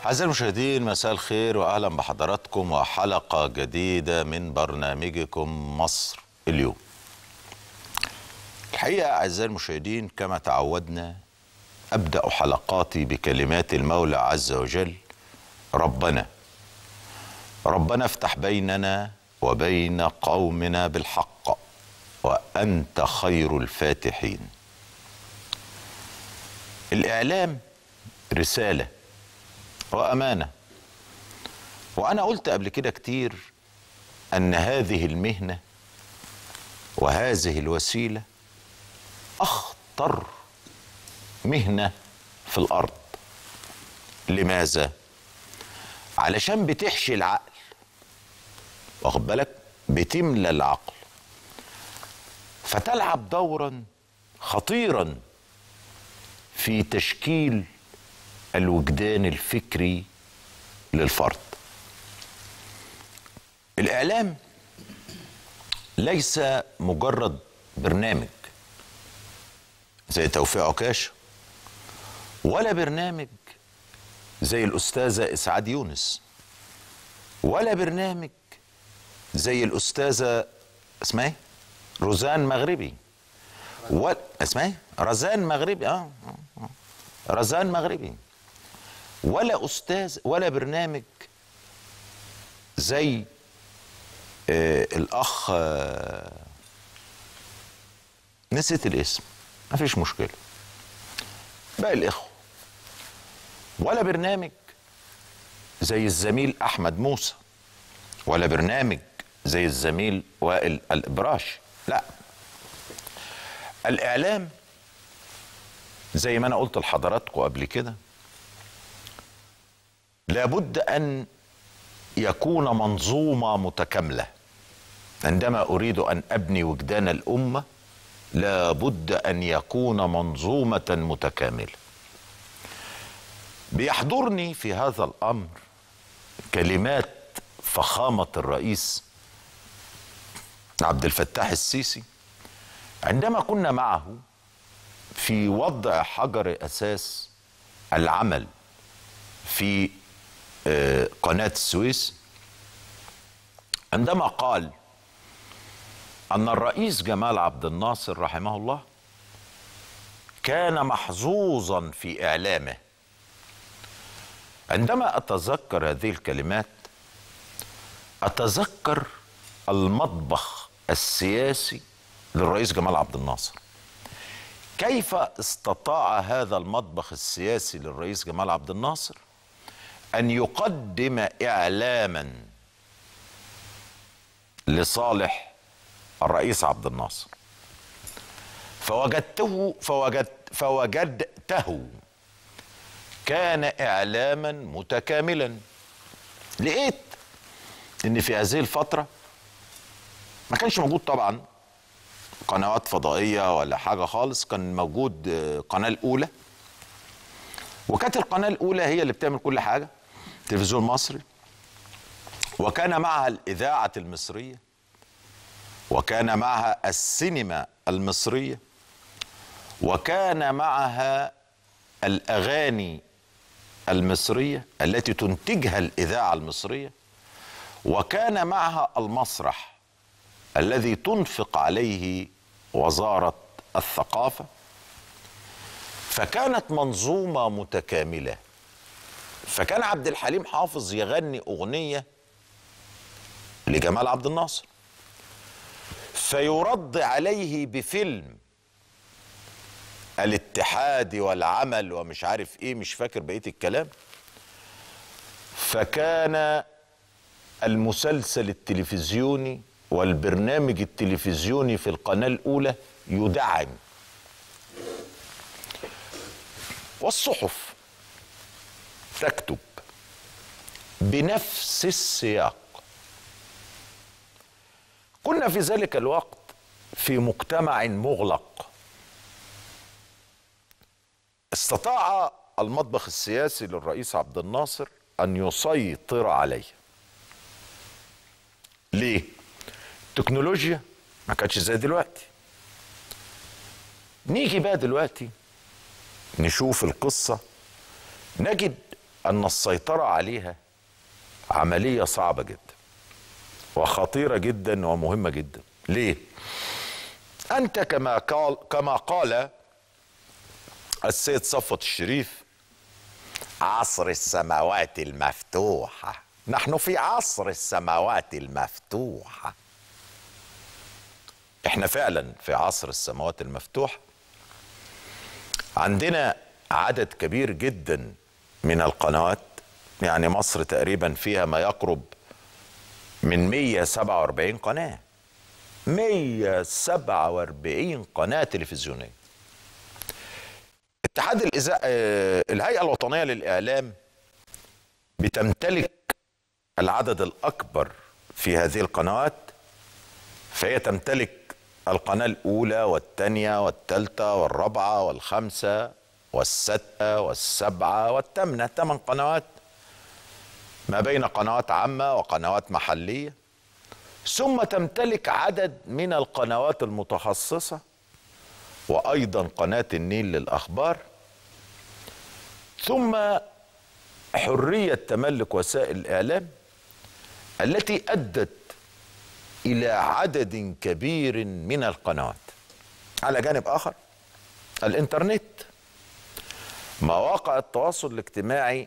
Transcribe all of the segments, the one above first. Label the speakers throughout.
Speaker 1: أعزائي المشاهدين مساء الخير وأهلا بحضراتكم وحلقة جديدة من برنامجكم مصر اليوم الحقيقة أعزائي المشاهدين كما تعودنا أبدأ حلقاتي بكلمات المولى عز وجل ربنا ربنا افتح بيننا وبين قومنا بالحق وأنت خير الفاتحين الإعلام رسالة وأمانة وأنا قلت قبل كده كتير أن هذه المهنة وهذه الوسيلة أخطر مهنة في الأرض لماذا؟ علشان بتحشي العقل واخد بالك بتملى العقل فتلعب دورا خطيرا في تشكيل الوجدان الفكري للفرد الاعلام ليس مجرد برنامج زي توفيق عكاش ولا برنامج زي الاستاذه اسعاد يونس ولا برنامج زي الاستاذه اسمها ايه روزان مغربي و... اسمها ايه رزان مغربي اه آه. رزان مغربي ولا استاذ ولا برنامج زي آه الاخ آه نسيت الاسم ما فيش مشكله باقي الاخوه ولا برنامج زي الزميل احمد موسى ولا برنامج زي الزميل وائل الابراش لا الاعلام زي ما انا قلت لحضراتكم قبل كده لابد ان يكون منظومه متكامله عندما اريد ان ابني وجدان الامه لابد ان يكون منظومه متكامله بيحضرني في هذا الامر كلمات فخامه الرئيس عبد الفتاح السيسي عندما كنا معه في وضع حجر اساس العمل في قناه السويس عندما قال ان الرئيس جمال عبد الناصر رحمه الله كان محظوظا في اعلامه عندما اتذكر هذه الكلمات اتذكر المطبخ السياسي للرئيس جمال عبد الناصر كيف استطاع هذا المطبخ السياسي للرئيس جمال عبد الناصر ان يقدم اعلاما لصالح الرئيس عبد الناصر فوجدته فوجد فوجدته كان اعلاما متكاملا لقيت ان في هذه الفتره ما كانش موجود طبعا قنوات فضائيه ولا حاجه خالص كان موجود قناه الاولى وكانت القناه الاولى هي اللي بتعمل كل حاجه تلفزيون مصري وكان معها الاذاعه المصريه وكان معها السينما المصريه وكان معها الاغاني المصريه التي تنتجها الاذاعه المصريه وكان معها المسرح الذي تنفق عليه وزاره الثقافه فكانت منظومه متكامله فكان عبد الحليم حافظ يغني اغنيه لجمال عبد الناصر فيرد عليه بفيلم الاتحاد والعمل ومش عارف ايه مش فاكر بقيه الكلام فكان المسلسل التلفزيوني والبرنامج التلفزيوني في القناه الاولى يدعم والصحف تكتب بنفس السياق كنا في ذلك الوقت في مجتمع مغلق استطاع المطبخ السياسي للرئيس عبد الناصر ان يسيطر عليه ليه التكنولوجيا ما كانتش زي دلوقتي نيجي بقى دلوقتي نشوف القصة نجد ان السيطره عليها عمليه صعبه جدا وخطيره جدا ومهمه جدا ليه انت كما قال كما قال السيد صفوت الشريف عصر السماوات المفتوحه نحن في عصر السماوات المفتوحه احنا فعلا في عصر السماوات المفتوحه عندنا عدد كبير جدا من القنوات يعني مصر تقريبا فيها ما يقرب من 147 قناه 147 قناه تلفزيونيه اتحاد الإذاعة الهيئة الوطنية للإعلام بتمتلك العدد الأكبر في هذه القنوات فهي تمتلك القناة الأولى والثانية والثالثة والرابعة والخامسة والستة والسبعة والثامنة ثمان قنوات ما بين قنوات عامة وقنوات محلية ثم تمتلك عدد من القنوات المتخصصة وأيضا قناة النيل للأخبار ثم حرية تملك وسائل الإعلام التي أدت إلى عدد كبير من القنوات على جانب آخر الإنترنت مواقع التواصل الاجتماعي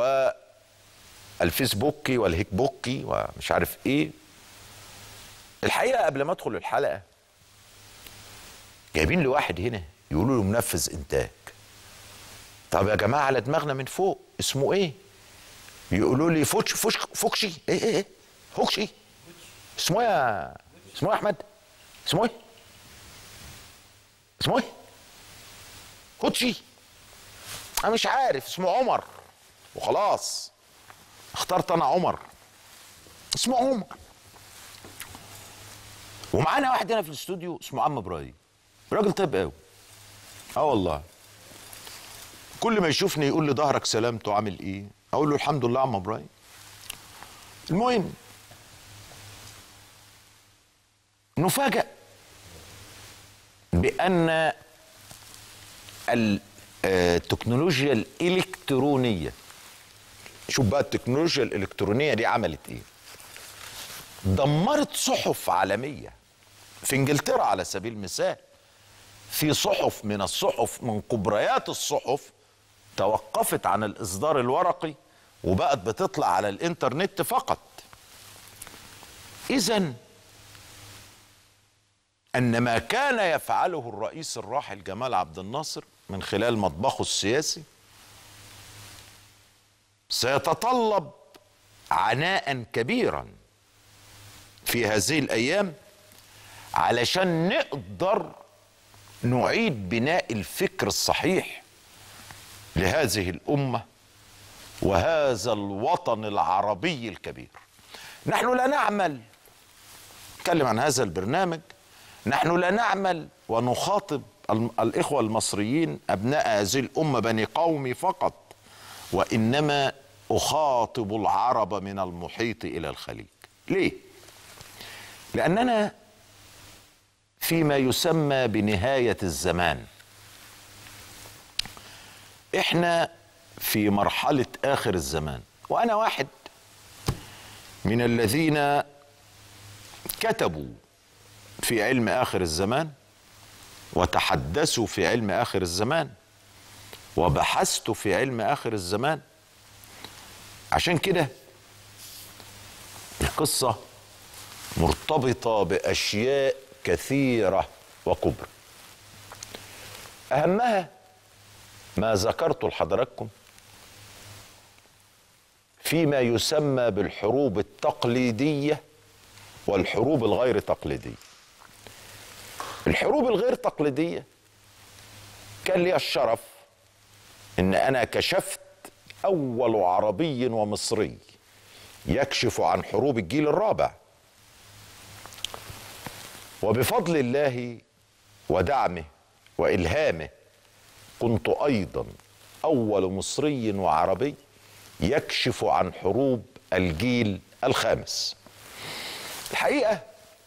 Speaker 1: والفيسبوكي والهيكبوكي ومش عارف ايه الحقيقه قبل ما ادخل الحلقه جايبين لي واحد هنا يقولوا له منفذ انتاج طب يا جماعه على دماغنا من فوق اسمه ايه يقولوا لي فوش فوش فوكشي ايه ايه ايه هوكشي اسمه ايه يا اسمه ايه يا احمد اسمه ايه اسمه ايه كوتشي انا مش عارف اسمه عمر وخلاص اخترت انا عمر اسمه عمر ومعانا واحد هنا في الاستوديو اسمه عم ابراهيم راجل طيب قوي اه والله كل ما يشوفني يقول لي ظهرك سلامته عامل ايه اقول له الحمد لله عم ابراهيم المهم نفاجأ بأن التكنولوجيا الإلكترونية شوف بقى التكنولوجيا الإلكترونية دي عملت إيه دمرت صحف عالمية في إنجلترا على سبيل المثال في صحف من الصحف من كبريات الصحف توقفت عن الإصدار الورقي وبقت بتطلع على الإنترنت فقط إذا ان ما كان يفعله الرئيس الراحل جمال عبد الناصر من خلال مطبخه السياسي سيتطلب عناء كبيرا في هذه الايام علشان نقدر نعيد بناء الفكر الصحيح لهذه الامه وهذا الوطن العربي الكبير نحن لا نعمل نتكلم عن هذا البرنامج نحن لا نعمل ونخاطب الإخوة المصريين أبناء هذه الأمة بني قومي فقط وإنما أخاطب العرب من المحيط إلى الخليج ليه؟ لأننا فيما يسمى بنهاية الزمان إحنا في مرحلة آخر الزمان وأنا واحد من الذين كتبوا في علم اخر الزمان وتحدثوا في علم اخر الزمان وبحثت في علم اخر الزمان عشان كده القصه مرتبطه باشياء كثيره وكبرى اهمها ما ذكرت لحضراتكم فيما يسمى بالحروب التقليديه والحروب الغير تقليديه الحروب الغير تقليديه كان لي الشرف ان انا كشفت اول عربي ومصري يكشف عن حروب الجيل الرابع وبفضل الله ودعمه والهامه كنت ايضا اول مصري وعربي يكشف عن حروب الجيل الخامس الحقيقه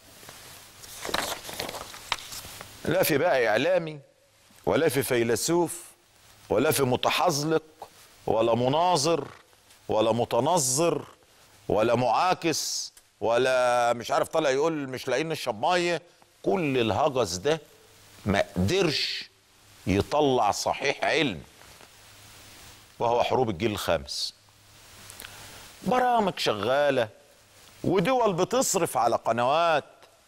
Speaker 1: لا في بقى اعلامي ولا في فيلسوف ولا في متحزلق ولا مناظر ولا متنظر ولا معاكس ولا مش عارف طالع يقول مش لاقيين نشرب ميه كل الهجس ده ما قدرش يطلع صحيح علم وهو حروب الجيل الخامس برامج شغاله ودول بتصرف على قنوات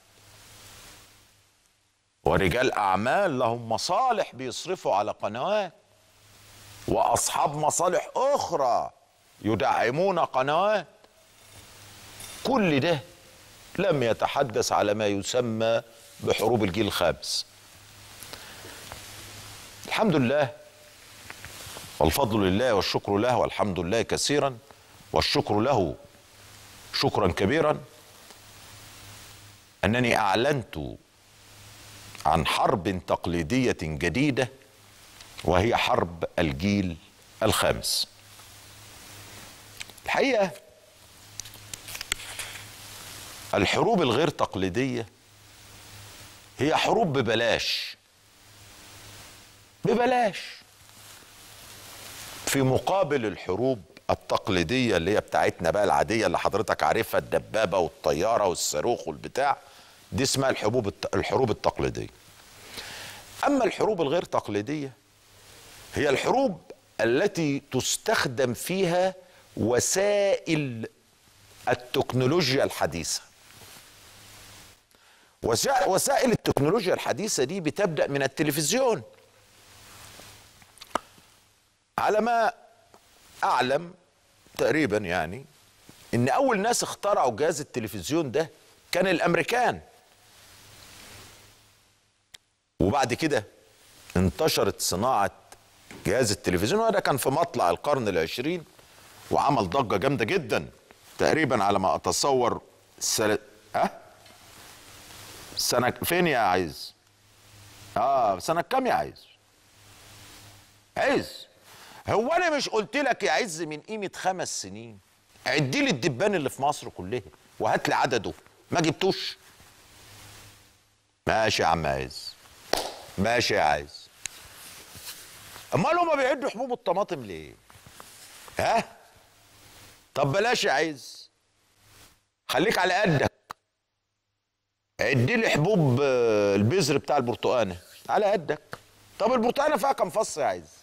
Speaker 1: ورجال اعمال لهم مصالح بيصرفوا على قنوات واصحاب مصالح اخرى يدعمون قنوات كل ده لم يتحدث على ما يسمى بحروب الجيل الخامس الحمد لله والفضل لله والشكر له والحمد لله كثيرا والشكر له شكرا كبيرا انني اعلنت عن حرب تقليديه جديده وهي حرب الجيل الخامس الحقيقه الحروب الغير تقليديه هي حروب ببلاش ببلاش في مقابل الحروب التقليديه اللي هي بتاعتنا بقى العاديه اللي حضرتك عارفها الدبابه والطياره والصاروخ والبتاع دي اسمها الحروب الحروب التقليديه اما الحروب الغير تقليديه هي الحروب التي تستخدم فيها وسائل التكنولوجيا الحديثه وسائل التكنولوجيا الحديثه دي بتبدا من التلفزيون على ما اعلم تقريبا يعني ان اول ناس اخترعوا جهاز التلفزيون ده كان الامريكان وبعد كده انتشرت صناعة جهاز التلفزيون وده كان في مطلع القرن العشرين وعمل ضجة جامدة جدا تقريبا على ما أتصور سنة أه؟ سنة فين يا عايز؟ اه سنة كام يا عايز؟ عايز هو انا مش قلت لك يا عز من قيمه خمس سنين عدي لي الدبان اللي في مصر كلها وهات لي عدده ما جبتوش ماشي يا عم عز ماشي يا عز امال هما بيعدوا حبوب الطماطم ليه ها طب بلاش يا عز خليك على قدك عدي لي حبوب البذر بتاع البرتقانه على قدك طب البرتقانه فيها كام فص يا عز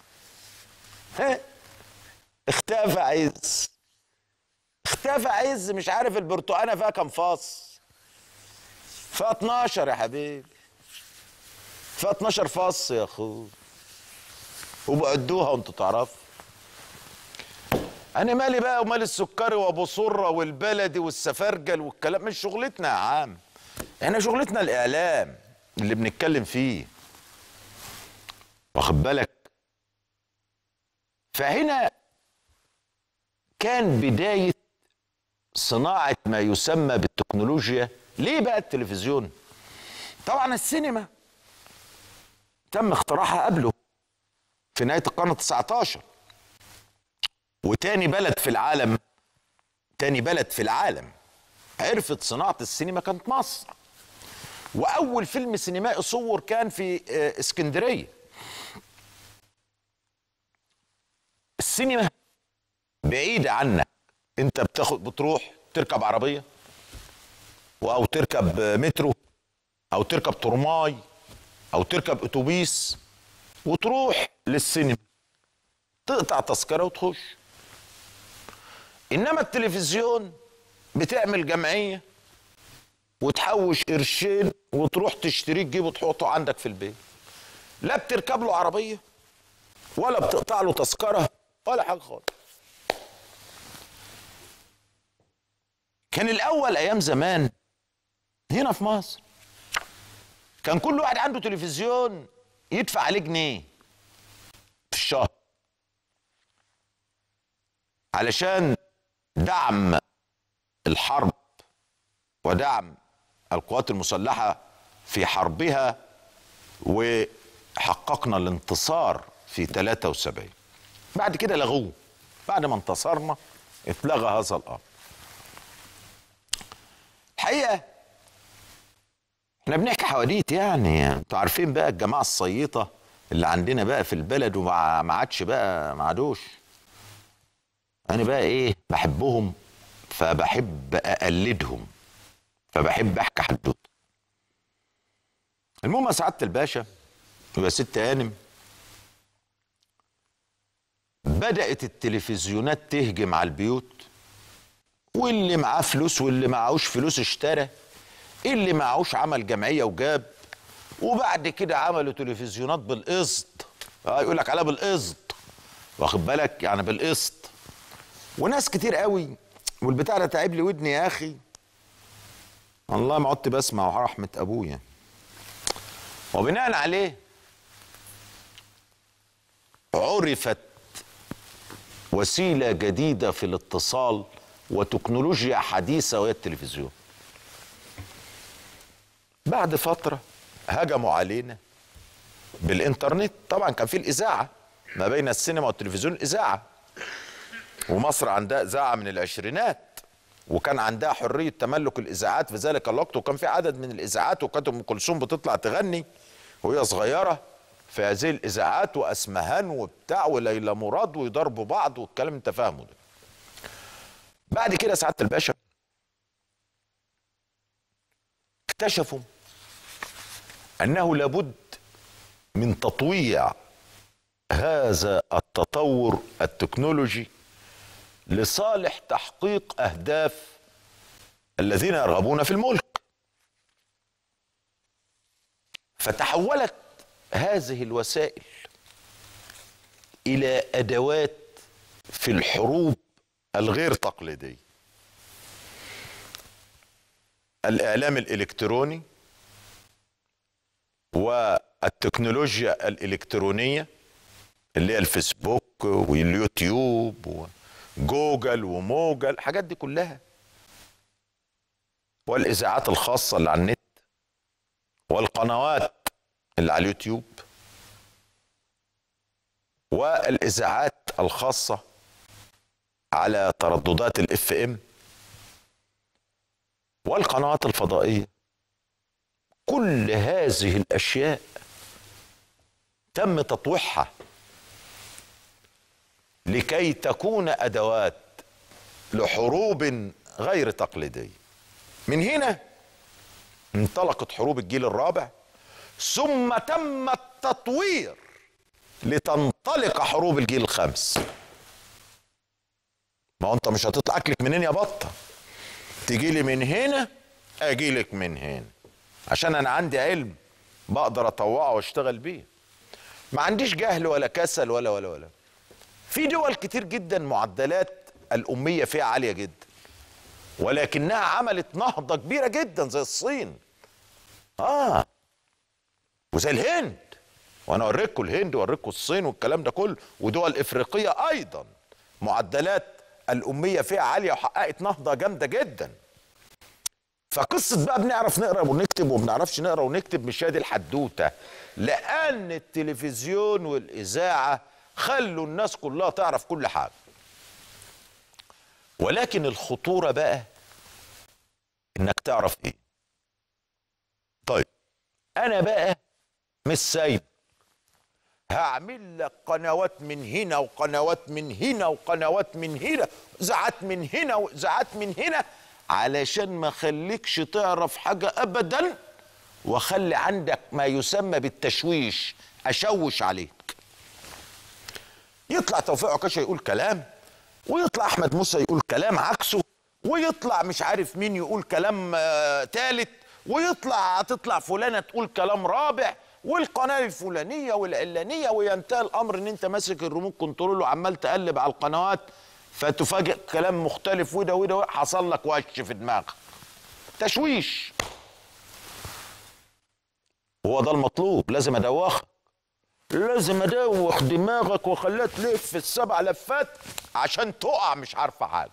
Speaker 1: اختفى عز اختفى عز مش عارف البرتقانه فيها كام فص فيها 12 يا حبيبي فيها 12 فص يا اخو وبعدوها وانتوا تعرفوا انا مالي بقى ومال السكري وابو سره والبلدي والسفرجل والكلام مش شغلتنا يا عم احنا شغلتنا الاعلام اللي بنتكلم فيه واخد بالك فهنا كان بداية صناعة ما يسمى بالتكنولوجيا ليه بقى التلفزيون طبعا السينما تم اختراعها قبله في نهاية القرن 19 وتاني بلد في العالم تاني بلد في العالم عرفت صناعة السينما كانت مصر وأول فيلم سينمائي صور كان في اسكندرية السينما بعيدة عنك انت بتاخد بتروح تركب عربية او تركب مترو او تركب ترماي او تركب اتوبيس وتروح للسينما تقطع تذكرة وتخش انما التلفزيون بتعمل جمعية وتحوش قرشين وتروح تشتريه تجيبه تحطه عندك في البيت لا بتركب له عربية ولا بتقطع له تذكره ولا حاجه خالص كان الاول ايام زمان هنا في مصر كان كل واحد عنده تلفزيون يدفع عليه جنيه في الشهر علشان دعم الحرب ودعم القوات المسلحه في حربها وحققنا الانتصار في 73 بعد كده لغوه بعد ما انتصرنا اتلغى هذا الامر الحقيقه احنا بنحكي حواديت يعني انتوا عارفين بقى الجماعه الصيطه اللي عندنا بقى في البلد وما عادش بقى ما عادوش انا بقى ايه بحبهم فبحب اقلدهم فبحب احكي حدوته المهم يا سعاده الباشا ويا ست هانم بدات التلفزيونات تهجم على البيوت واللي معاه فلوس واللي معهوش فلوس اشترى اللي معهوش عمل جمعيه وجاب وبعد كده عملوا تلفزيونات بالقسط اه يقول لك عليها بالقسط واخد بالك يعني بالقسط وناس كتير قوي والبتاع ده تعب لي ودني يا اخي والله ما عدت بسمع رحمه ابويا وبناء عليه عرفت وسيله جديده في الاتصال وتكنولوجيا حديثه وهي التلفزيون بعد فتره هجموا علينا بالانترنت طبعا كان في الاذاعه ما بين السينما والتلفزيون الاذاعه ومصر عندها اذاعه من العشرينات وكان عندها حريه تملك الاذاعات في ذلك الوقت وكان في عدد من الاذاعات وكانت ام كلثوم بتطلع تغني وهي صغيره في هذه الاذاعات واسمهان وبتاع وليلى مراد ويضربوا بعض والكلام انت فاهمه ده بعد كده سعاده الباشا اكتشفوا انه لابد من تطويع هذا التطور التكنولوجي لصالح تحقيق اهداف الذين يرغبون في الملك فتحولت هذه الوسائل الى ادوات في الحروب الغير تقليديه الاعلام الالكتروني والتكنولوجيا الالكترونيه اللي هي الفيسبوك واليوتيوب وجوجل وموجل الحاجات دي كلها والاذاعات الخاصه اللي على النت والقنوات اللي على اليوتيوب والاذاعات الخاصه على ترددات الاف ام والقنوات الفضائيه كل هذه الاشياء تم تطويعها لكي تكون ادوات لحروب غير تقليديه من هنا انطلقت حروب الجيل الرابع ثم تم التطوير لتنطلق حروب الجيل الخامس ما هو انت مش هتطلع اكلك منين يا بطه تجي لي من هنا اجي لك من هنا عشان انا عندي علم بقدر اطوعه واشتغل بيه ما عنديش جهل ولا كسل ولا ولا ولا في دول كتير جدا معدلات الاميه فيها عاليه جدا ولكنها عملت نهضه كبيره جدا زي الصين اه وزي الهند وانا اوريكم الهند واوريكم الصين والكلام ده كله ودول افريقيه ايضا معدلات الاميه فيها عاليه وحققت نهضه جامده جدا فقصه بقى بنعرف نقرا ونكتب وما بنعرفش نقرا ونكتب مش هي دي الحدوته لان التلفزيون والاذاعه خلوا الناس كلها تعرف كل حاجه ولكن الخطوره بقى انك تعرف ايه طيب انا بقى مش سايب هعمل لك قنوات من هنا وقنوات من هنا وقنوات من هنا زعات من هنا وزعات من هنا علشان ما خليكش تعرف حاجة أبدا وخلي عندك ما يسمى بالتشويش أشوش عليك يطلع توفيق عكاشة يقول كلام ويطلع أحمد موسى يقول كلام عكسه ويطلع مش عارف مين يقول كلام آه تالت ويطلع تطلع فلانة تقول كلام رابع والقناه الفلانيه والعلانيه وينتهي الامر ان انت ماسك الريموت كنترول وعمال تقلب على القنوات فتفاجئ كلام مختلف وده وده حصل لك وش في دماغك تشويش هو ده المطلوب لازم ادوخك لازم ادوخ دماغك واخليها تلف السبع لفات عشان تقع مش عارفه حاجه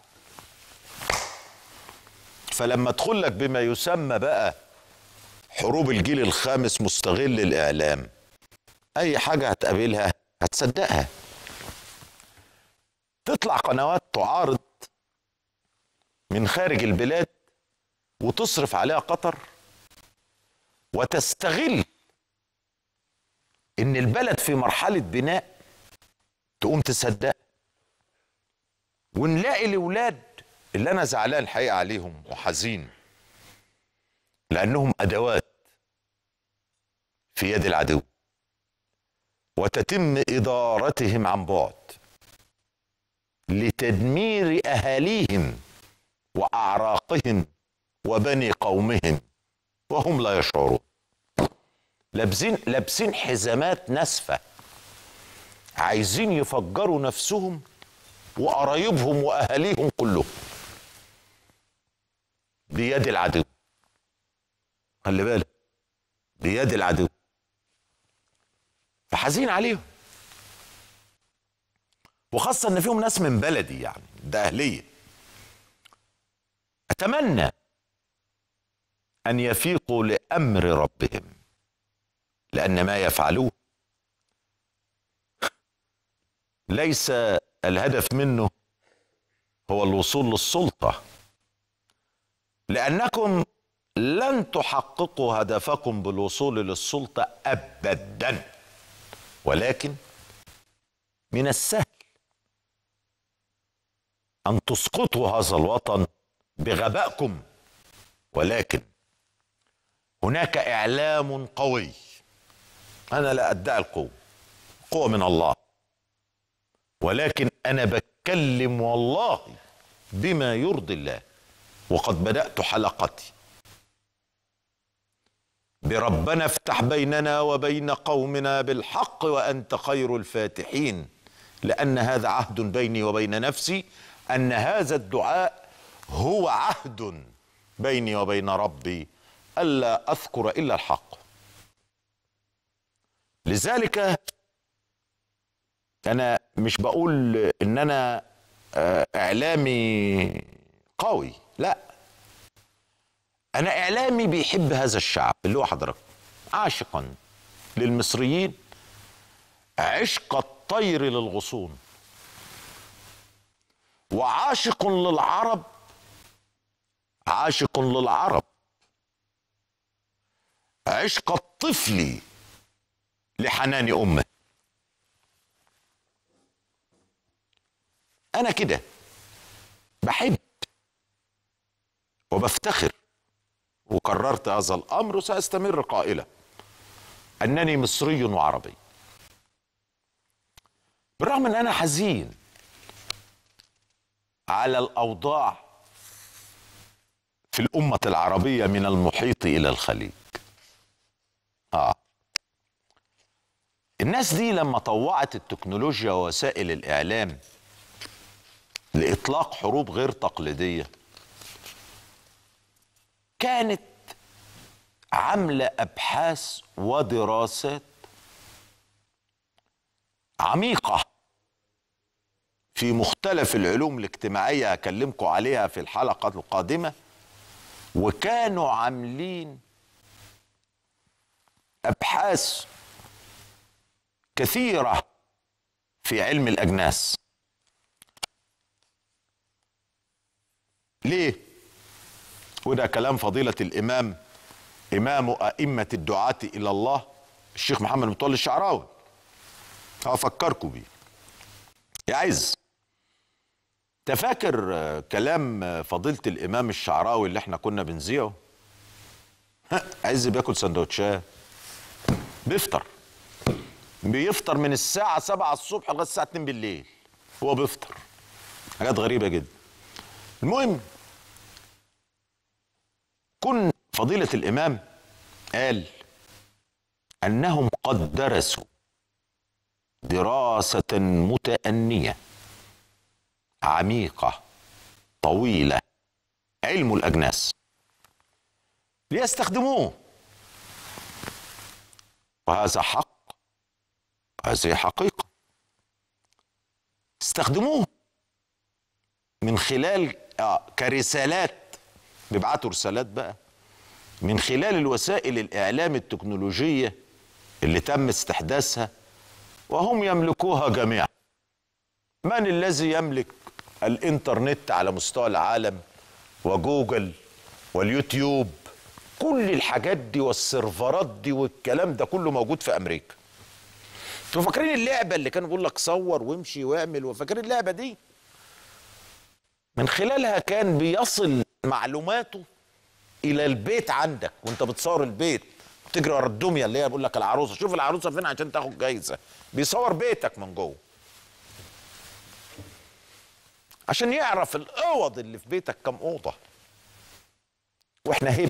Speaker 1: فلما ادخل لك بما يسمى بقى حروب الجيل الخامس مستغل الاعلام اي حاجه هتقابلها هتصدقها تطلع قنوات تعارض من خارج البلاد وتصرف عليها قطر وتستغل ان البلد في مرحله بناء تقوم تصدق ونلاقي الاولاد اللي انا زعلان الحقيقه عليهم وحزين لانهم ادوات في يد العدو وتتم ادارتهم عن بعد لتدمير اهاليهم واعراقهم وبني قومهم وهم لا يشعرون لابسين لابسين حزامات ناسفه عايزين يفجروا نفسهم وقرايبهم واهاليهم كلهم بيد العدو خلي بالك بيد العدو فحزين عليهم وخاصة ان فيهم ناس من بلدي يعني ده اهلية اتمنى ان يفيقوا لامر ربهم لان ما يفعلوه ليس الهدف منه هو الوصول للسلطه لانكم لن تحققوا هدفكم بالوصول للسلطه ابدا ولكن من السهل ان تسقطوا هذا الوطن بغبائكم ولكن هناك اعلام قوي انا لا ادعي القوه قوه من الله ولكن انا بتكلم والله بما يرضي الله وقد بدات حلقتي بربنا افتح بيننا وبين قومنا بالحق وانت خير الفاتحين لان هذا عهد بيني وبين نفسي ان هذا الدعاء هو عهد بيني وبين ربي الا اذكر الا الحق لذلك انا مش بقول ان انا آه، اعلامي قوي لا انا اعلامي بيحب هذا الشعب اللي هو حضرتك عاشقا للمصريين عشق الطير للغصون وعاشق للعرب عاشق للعرب عشق الطفل لحنان امه انا كده بحب وبفتخر وكررت هذا الامر وساستمر قائلا انني مصري وعربي بالرغم ان انا حزين على الاوضاع في الامه العربيه من المحيط الى الخليج اه الناس دي لما طوعت التكنولوجيا ووسائل الاعلام لاطلاق حروب غير تقليديه كانت عامله ابحاث ودراسات عميقه في مختلف العلوم الاجتماعيه هكلمكم عليها في الحلقه القادمه وكانوا عاملين ابحاث كثيره في علم الاجناس ليه وده كلام فضيله الامام امام ائمه الدعاه الى الله الشيخ محمد متولي الشعراوي هفكركم بيه يا عز تفاكر آه، كلام آه، فضيله الامام الشعراوي اللي احنا كنا بنذيعه ها، عز بياكل سندوتشات بيفطر بيفطر من الساعة 7 الصبح لغاية الساعة 2 بالليل هو بيفطر حاجات غريبة جدا المهم كن فضيلة الإمام قال أنهم قد درسوا دراسة متأنية عميقة طويلة علم الأجناس ليستخدموه وهذا حق هذه حقيقة استخدموه من خلال آه كرسالات بيبعتوا رسالات بقى من خلال الوسائل الإعلام التكنولوجية اللي تم استحداثها وهم يملكوها جميعا من الذي يملك الإنترنت على مستوى العالم وجوجل واليوتيوب كل الحاجات دي والسيرفرات دي والكلام ده كله موجود في امريكا انتوا فاكرين اللعبه اللي كانوا بيقول لك صور وامشي واعمل وفاكرين اللعبه دي من خلالها كان بيصل معلوماته الى البيت عندك وانت بتصور البيت بتجري ورا الدميه اللي هي بيقول لك العروسه شوف العروسه فين عشان تاخد جايزه بيصور بيتك من جوه عشان يعرف الاوض اللي في بيتك كم اوضه واحنا هبل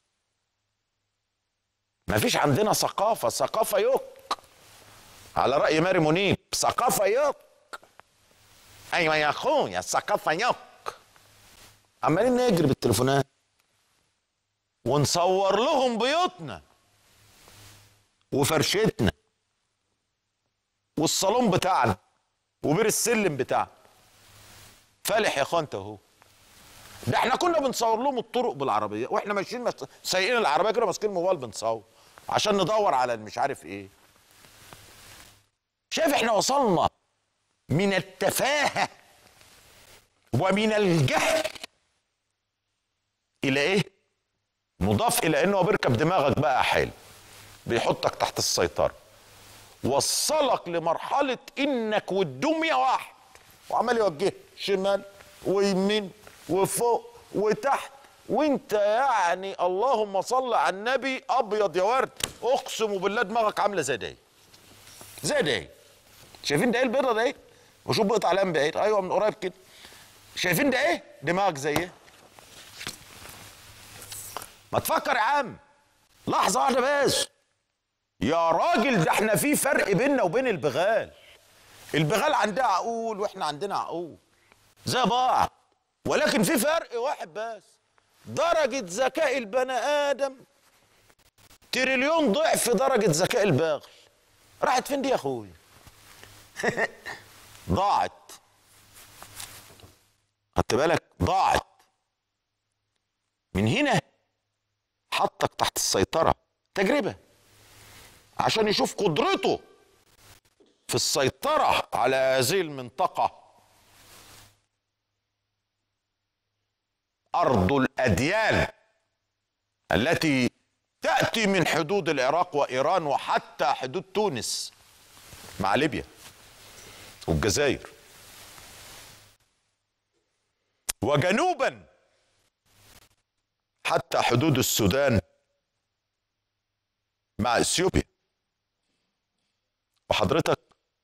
Speaker 1: ما فيش عندنا ثقافه ثقافه يك على راي ماري منيب ثقافه يك ايوه يا اخويا الثقافه يك عمالين نجري بالتليفونات ونصور لهم بيوتنا وفرشتنا والصالون بتاعنا وبير السلم بتاعنا فالح يا اخوان انت اهو ده احنا كنا بنصور لهم الطرق بالعربيه واحنا ماشيين مس... سايقين العربيه كده ماسكين الموبايل بنصور عشان ندور على مش عارف ايه شايف احنا وصلنا من التفاهه ومن الجهل الى ايه مضاف الى انه بيركب دماغك بقى حلو بيحطك تحت السيطره وصلك لمرحله انك والدميه واحد وعمال يوجهك شمال ويمين وفوق وتحت وانت يعني اللهم صل على النبي ابيض يا ورد اقسم بالله دماغك عامله زي دي زي دي شايفين ده ايه البيضه ده ايه وشوف بقطع علام بعيد ايوه من قريب كده شايفين ده ايه دماغك زي ايه ما تفكر يا عم لحظه واحده بس يا راجل ده احنا في فرق بيننا وبين البغال البغال عندها عقول واحنا عندنا عقول زي بعض ولكن في فرق واحد بس درجة ذكاء البني آدم تريليون ضعف درجة ذكاء الباغل راحت فين دي يا اخويا ضاعت خدت بالك ضاعت من هنا حطك تحت السيطرة تجربة عشان يشوف قدرته في السيطرة على هذه المنطقة أرض الأديان التي تأتي من حدود العراق وإيران وحتى حدود تونس مع ليبيا والجزائر وجنوبا حتى حدود السودان مع اثيوبيا وحضرتك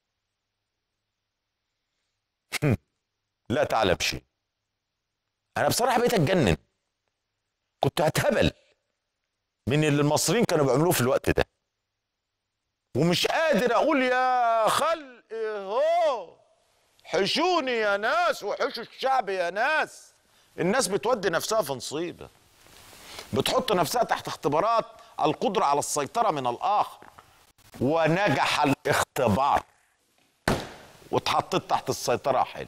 Speaker 1: لا تعلم شيء انا بصراحه بقيت اتجنن كنت هتهبل من اللي المصريين كانوا بيعملوه في الوقت ده ومش قادر اقول يا خلق هو حشوني يا ناس وحشوا الشعب يا ناس الناس بتودي نفسها في نصيبه بتحط نفسها تحت اختبارات القدرة على السيطرة من الآخر ونجح الاختبار واتحطيت تحت السيطرة حلو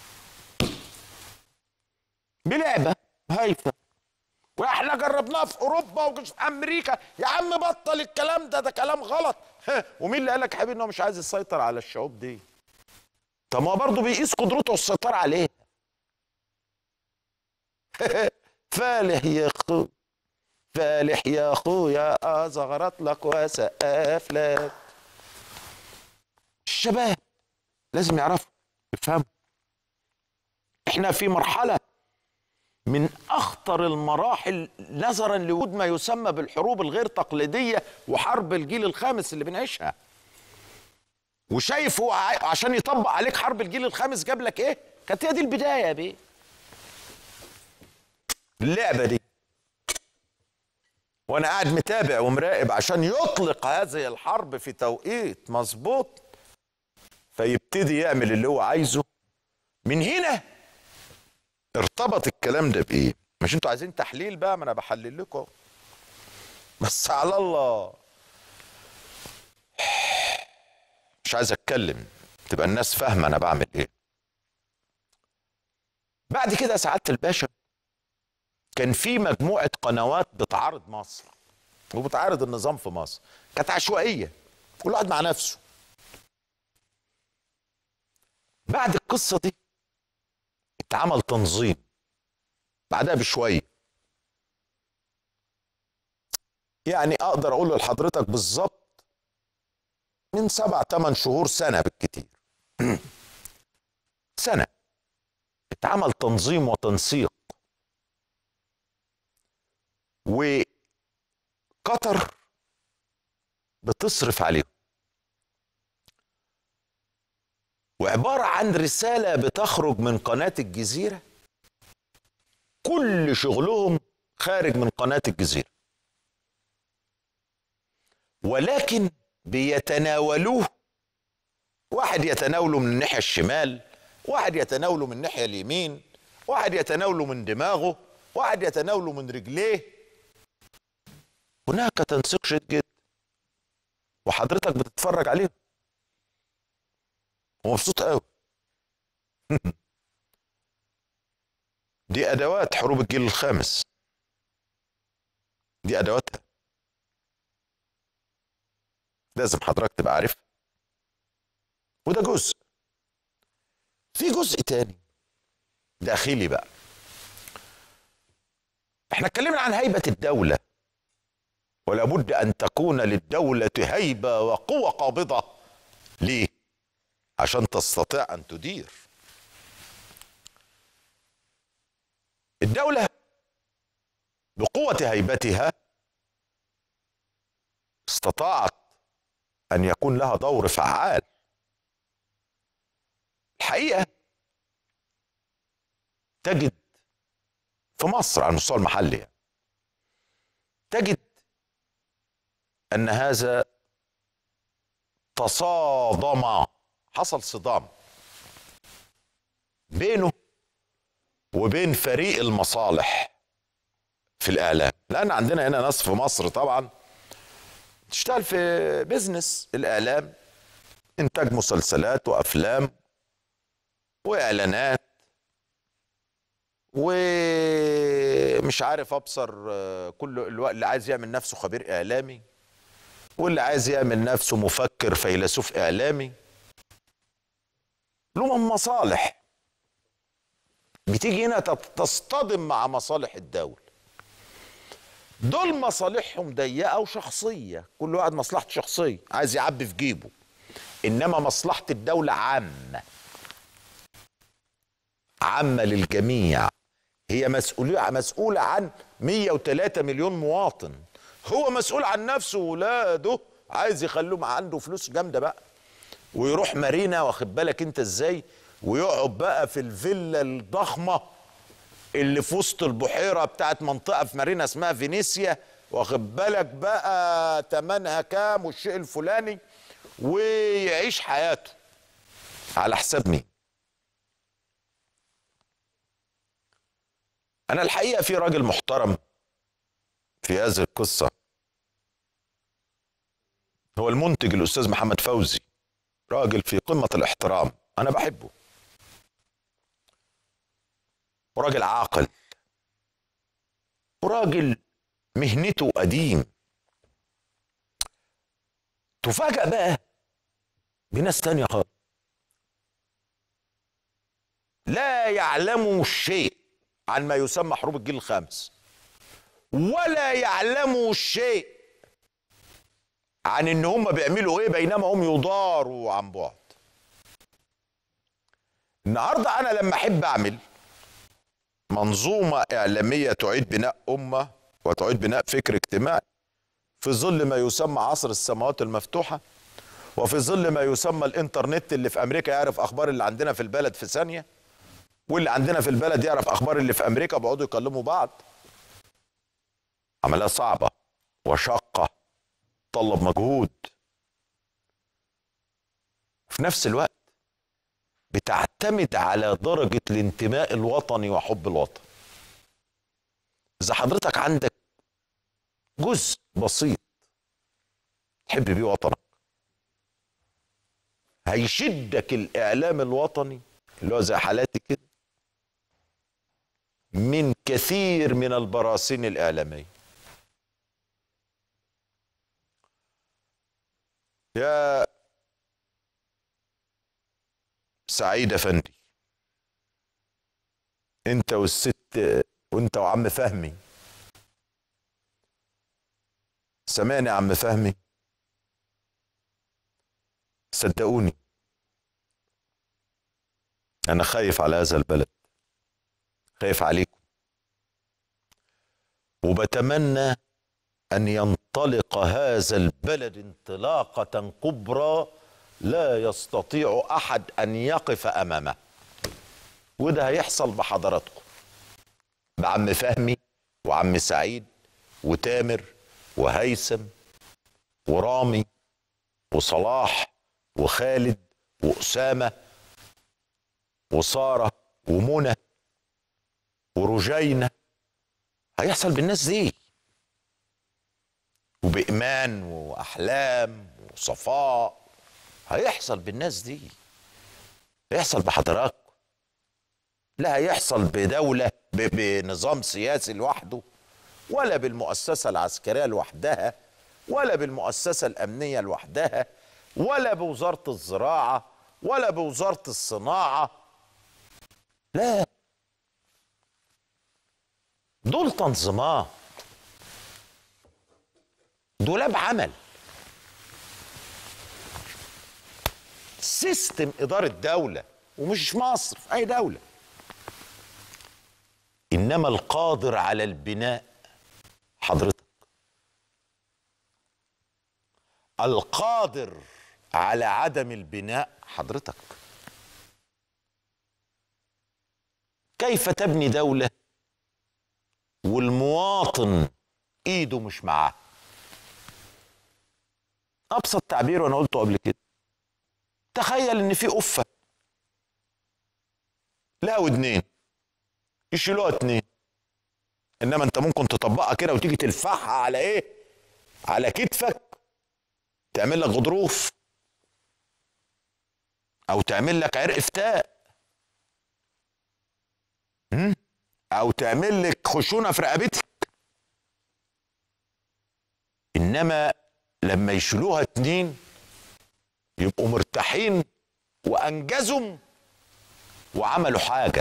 Speaker 1: بلعبة هايفة واحنا جربناها في اوروبا وفي امريكا يا عم بطل الكلام ده ده كلام غلط ومين اللي قالك يا حبيبي انه مش عايز يسيطر على الشعوب دي طب ما برضه بيقيس قدرته السيطرة عليها فالح يا اخو فالح يا اخويا ازغرت لك وسقف لك الشباب لازم يعرفوا يفهموا احنا في مرحله من اخطر المراحل نظرا لوجود ما يسمى بالحروب الغير تقليديه وحرب الجيل الخامس اللي بنعيشها وشايف هو عشان يطبق عليك حرب الجيل الخامس جاب لك ايه كانت هي دي البدايه يا بيه اللعبه دي وانا قاعد متابع ومراقب عشان يطلق هذه الحرب في توقيت مظبوط فيبتدي يعمل اللي هو عايزه من هنا ارتبط الكلام ده بايه مش انتوا عايزين تحليل بقى ما انا بحلل لكم بس على الله مش عايز اتكلم تبقى الناس فاهمه انا بعمل ايه بعد كده سعاده الباشا كان في مجموعه قنوات بتعارض مصر وبتعارض النظام في مصر كانت عشوائيه كل واحد مع نفسه بعد القصه دي اتعمل تنظيم بعدها بشويه يعني اقدر اقول لحضرتك بالظبط من سبع ثمان شهور سنه بالكتير سنه عمل تنظيم وتنسيق وقطر بتصرف عليهم وعبارة عن رسالة بتخرج من قناة الجزيرة كل شغلهم خارج من قناة الجزيرة ولكن بيتناولوه واحد يتناوله من الناحية الشمال واحد يتناوله من الناحية اليمين واحد يتناوله من دماغه واحد يتناوله من رجليه هناك تنسيق شديد جدا وحضرتك بتتفرج عليهم ومبسوط قوي دي ادوات حروب الجيل الخامس دي ادواتها لازم حضرتك تبقى عارف وده جزء في جزء تاني داخلي بقى احنا اتكلمنا عن هيبة الدولة ولا بد ان تكون للدولة هيبة وقوة قابضة ليه عشان تستطيع ان تدير الدولة بقوة هيبتها استطاعت ان يكون لها دور فعال الحقيقه تجد في مصر على المستوى المحلي يعني تجد ان هذا تصادم حصل صدام بينه وبين فريق المصالح في الاعلام لان عندنا هنا ناس في مصر طبعا تشتغل في بيزنس الاعلام انتاج مسلسلات وافلام واعلانات ومش عارف ابصر كل الوقت اللي عايز يعمل نفسه خبير اعلامي واللي عايز يعمل نفسه مفكر فيلسوف اعلامي لهم مصالح بتيجي هنا تصطدم مع مصالح الدولة دول مصالحهم ضيقة وشخصية كل واحد مصلحته شخصية عايز يعبي في جيبه إنما مصلحة الدولة عامة عامة للجميع هي مسؤولية مسؤولة عن 103 مليون مواطن هو مسؤول عن نفسه وولاده عايز يخلوهم عنده فلوس جامدة بقى ويروح مارينا واخد بالك انت ازاي ويقعد بقى في الفيلا الضخمة اللي في وسط البحيرة بتاعت منطقة في مارينا اسمها فينيسيا واخد بالك بقى تمنها كام والشيء الفلاني ويعيش حياته على حساب مين انا الحقيقه في راجل محترم في هذه القصه هو المنتج الاستاذ محمد فوزي راجل في قمه الاحترام انا بحبه وراجل عاقل وراجل مهنته قديم تفاجأ بقى بناس تانية خالص لا يعلموا شيء عن ما يسمى حروب الجيل الخامس ولا يعلموا شيء عن ان هم بيعملوا ايه بينما هم يضاروا عن بعد النهارده انا لما احب اعمل منظومه اعلاميه تعيد بناء امه وتعيد بناء فكر اجتماعي في ظل ما يسمى عصر السماوات المفتوحه وفي ظل ما يسمى الانترنت اللي في امريكا يعرف اخبار اللي عندنا في البلد في ثانيه واللي عندنا في البلد يعرف اخبار اللي في امريكا بيقعدوا يكلموا بعض عمليه صعبه وشاقه تطلب مجهود في نفس الوقت بتعتمد على درجه الانتماء الوطني وحب الوطن اذا حضرتك عندك جزء بسيط تحب بيه وطنك هيشدك الاعلام الوطني اللي هو زي حالاتي كده من كثير من البراثين الإعلامية يا سعيد أفندي انت والست وانت وعم فهمي سامعني يا عم فهمي صدقوني انا خايف على هذا البلد خايف عليكم وبتمنى ان ينطلق هذا البلد انطلاقه كبرى لا يستطيع احد ان يقف امامه وده هيحصل بحضراتكم بعم فهمي وعم سعيد وتامر وهيثم ورامي وصلاح وخالد وأسامة وسارة ومنى ورجينة هيحصل بالناس دي وبإيمان وأحلام وصفاء هيحصل بالناس دي هيحصل بحضراتكم لا هيحصل بدولة بنظام سياسي لوحده ولا بالمؤسسة العسكرية لوحدها ولا بالمؤسسة الأمنية لوحدها ولا بوزارة الزراعة ولا بوزارة الصناعة لا دول تنظيمات دولاب عمل سيستم إدارة دولة ومش مصر في أي دولة إنما القادر على البناء حضرتك القادر على عدم البناء حضرتك كيف تبني دولة والمواطن ايده مش معاه ابسط تعبير وانا قلته قبل كده تخيل ان في قفه لا ودنين يشيلوها اتنين انما انت ممكن تطبقها كده وتيجي تلفحها على ايه على كتفك تعمل لك غضروف او تعمل لك عرق فتاء او تعمل لك خشونه في رقبتك انما لما يشيلوها اتنين يبقوا مرتاحين وانجزوا وعملوا حاجه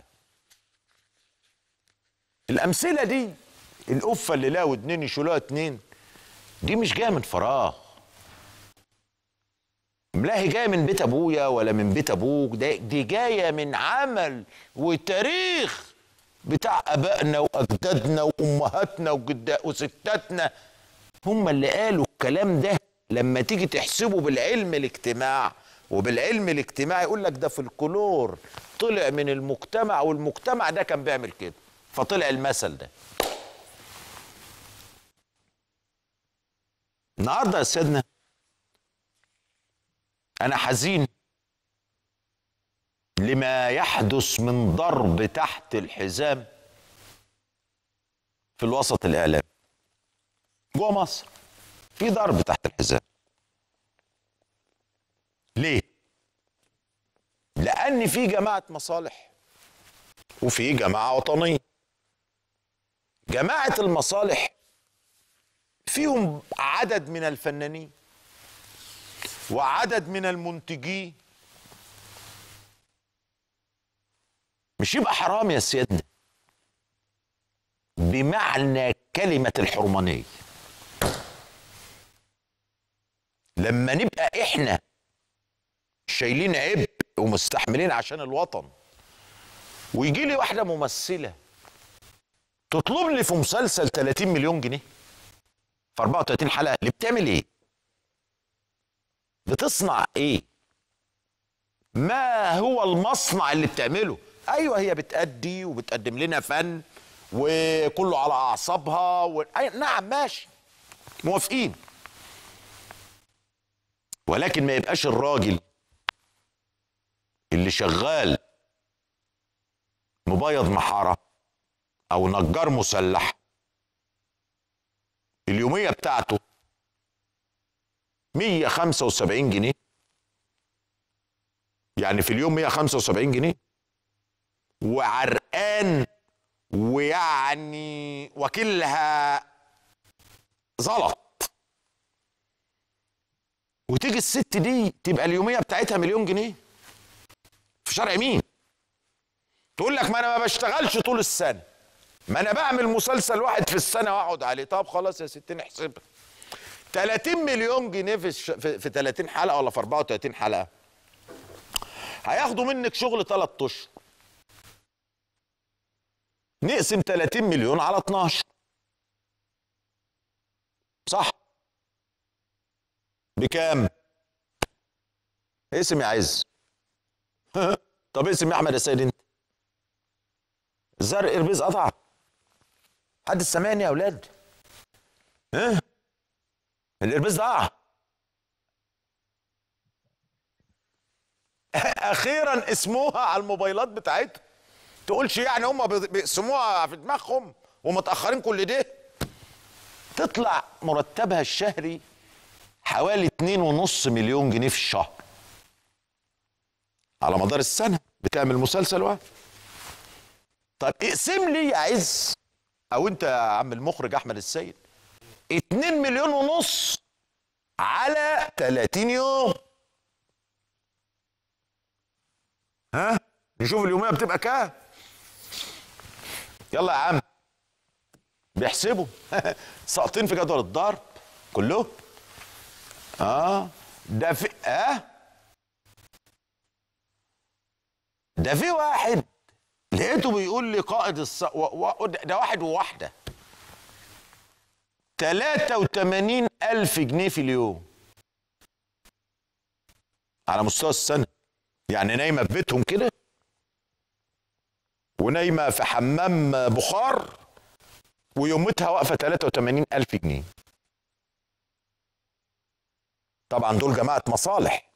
Speaker 1: الامثله دي القفه اللي لا ودنين يشيلوها اتنين دي مش جايه من فراغ لا هي جايه من بيت ابويا ولا من بيت ابوك ده دي جايه من عمل وتاريخ بتاع ابائنا واجدادنا وامهاتنا وجدا وستاتنا هم اللي قالوا الكلام ده لما تيجي تحسبه بالعلم الاجتماع وبالعلم الاجتماعي يقول لك ده فلكلور طلع من المجتمع والمجتمع ده كان بيعمل كده فطلع المثل ده النهارده يا سيدنا انا حزين لما يحدث من ضرب تحت الحزام في الوسط الاعلامي جوه مصر في ضرب تحت الحزام ليه لان في جماعه مصالح وفي جماعه وطنيه جماعه المصالح فيهم عدد من الفنانين وعدد من المنتجين مش يبقى حرام يا سيدنا بمعنى كلمة الحرمانية لما نبقى احنا شايلين عبء ومستحملين عشان الوطن ويجي لي واحدة ممثلة تطلب لي في مسلسل 30 مليون جنيه في 34 حلقة اللي بتعمل ايه؟ بتصنع ايه ما هو المصنع اللي بتعمله ايوه هي بتأدي وبتقدم لنا فن وكله على اعصابها و... أي... نعم ماشي موافقين ولكن ما يبقاش الراجل اللي شغال مبيض محاره او نجار مسلح اليوميه بتاعته 175 جنيه يعني في اليوم 175 جنيه وعرقان ويعني وكلها زلط وتيجي الست دي تبقى اليوميه بتاعتها مليون جنيه في شرع مين تقول لك ما انا ما بشتغلش طول السنه ما انا بعمل مسلسل واحد في السنه واقعد عليه طب خلاص يا ستين احسبها 30 مليون جنيه في الش... في, في 30 حلقه ولا في 34 حلقه هياخدوا منك شغل ثلاث اشهر نقسم 30 مليون على 12 صح بكام اسم يا عز طب اسم يا احمد يا سيد انت زرق اربيز قطع حد سامعني يا اولاد ها الاربيز ضاع اخيرا اسموها على الموبايلات بتاعتهم تقولش يعني هم بيقسموها في دماغهم ومتاخرين كل ده تطلع مرتبها الشهري حوالي 2.5 مليون جنيه في الشهر على مدار السنه بتعمل مسلسل واحد طب اقسم لي يا عز او انت يا عم المخرج احمد السيد 2 مليون ونص على 30 يوم ها نشوف اليوميه بتبقى كام يلا يا عم بيحسبوا ساقطين في جدول الضرب كلهم اه ده في اه ده في واحد لقيته بيقول لي قائد الص... و... و... ده واحد وواحدة 83 ألف جنيه في اليوم على مستوى السنة يعني نايمة في بيتهم كده ونايمة في حمام بخار ويومتها واقفة 83 ألف جنيه طبعا دول جماعة مصالح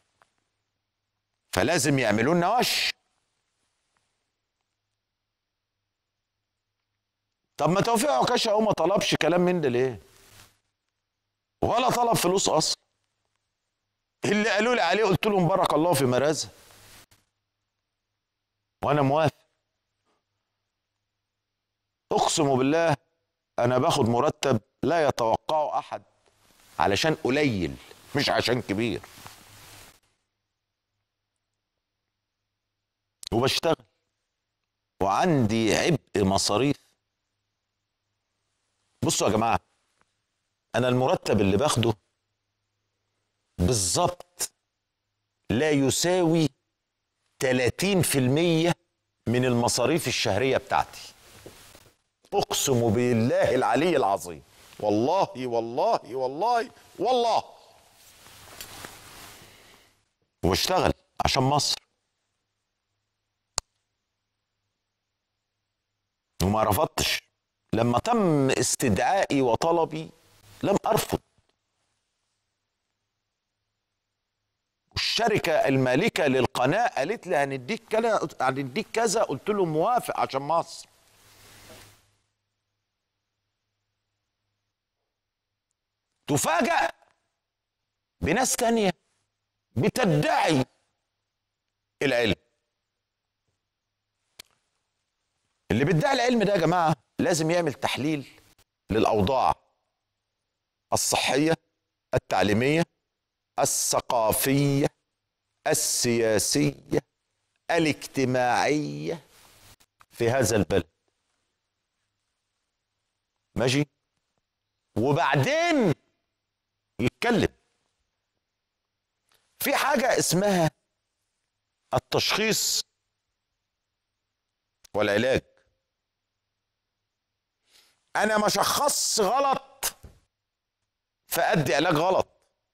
Speaker 1: فلازم يعملوا لنا وش طب ما توفيق عكاشة هو ما طلبش كلام من ده ليه ولا طلب فلوس اصلا اللي قالوا لي عليه قلت لهم بارك الله في مرازه وانا موافق اقسم بالله انا باخد مرتب لا يتوقعه احد علشان قليل مش عشان كبير وبشتغل وعندي عبء مصاريف بصوا يا جماعه انا المرتب اللي باخده بالظبط لا يساوي 30% من المصاريف الشهريه بتاعتي اقسم بالله العلي العظيم والله والله والله والله واشتغل عشان مصر وما رفضتش لما تم استدعائي وطلبي لم ارفض الشركه المالكه للقناه قالت لي هنديك كذا هنديك كذا قلت له موافق عشان مصر تفاجأ بناس تانية بتدعي العلم اللي بيدعي العلم ده يا جماعة لازم يعمل تحليل للأوضاع الصحية التعليمية الثقافية السياسية الاجتماعية في هذا البلد ماشي وبعدين يتكلم في حاجة اسمها التشخيص والعلاج أنا ما شخصش غلط فأدي علاج غلط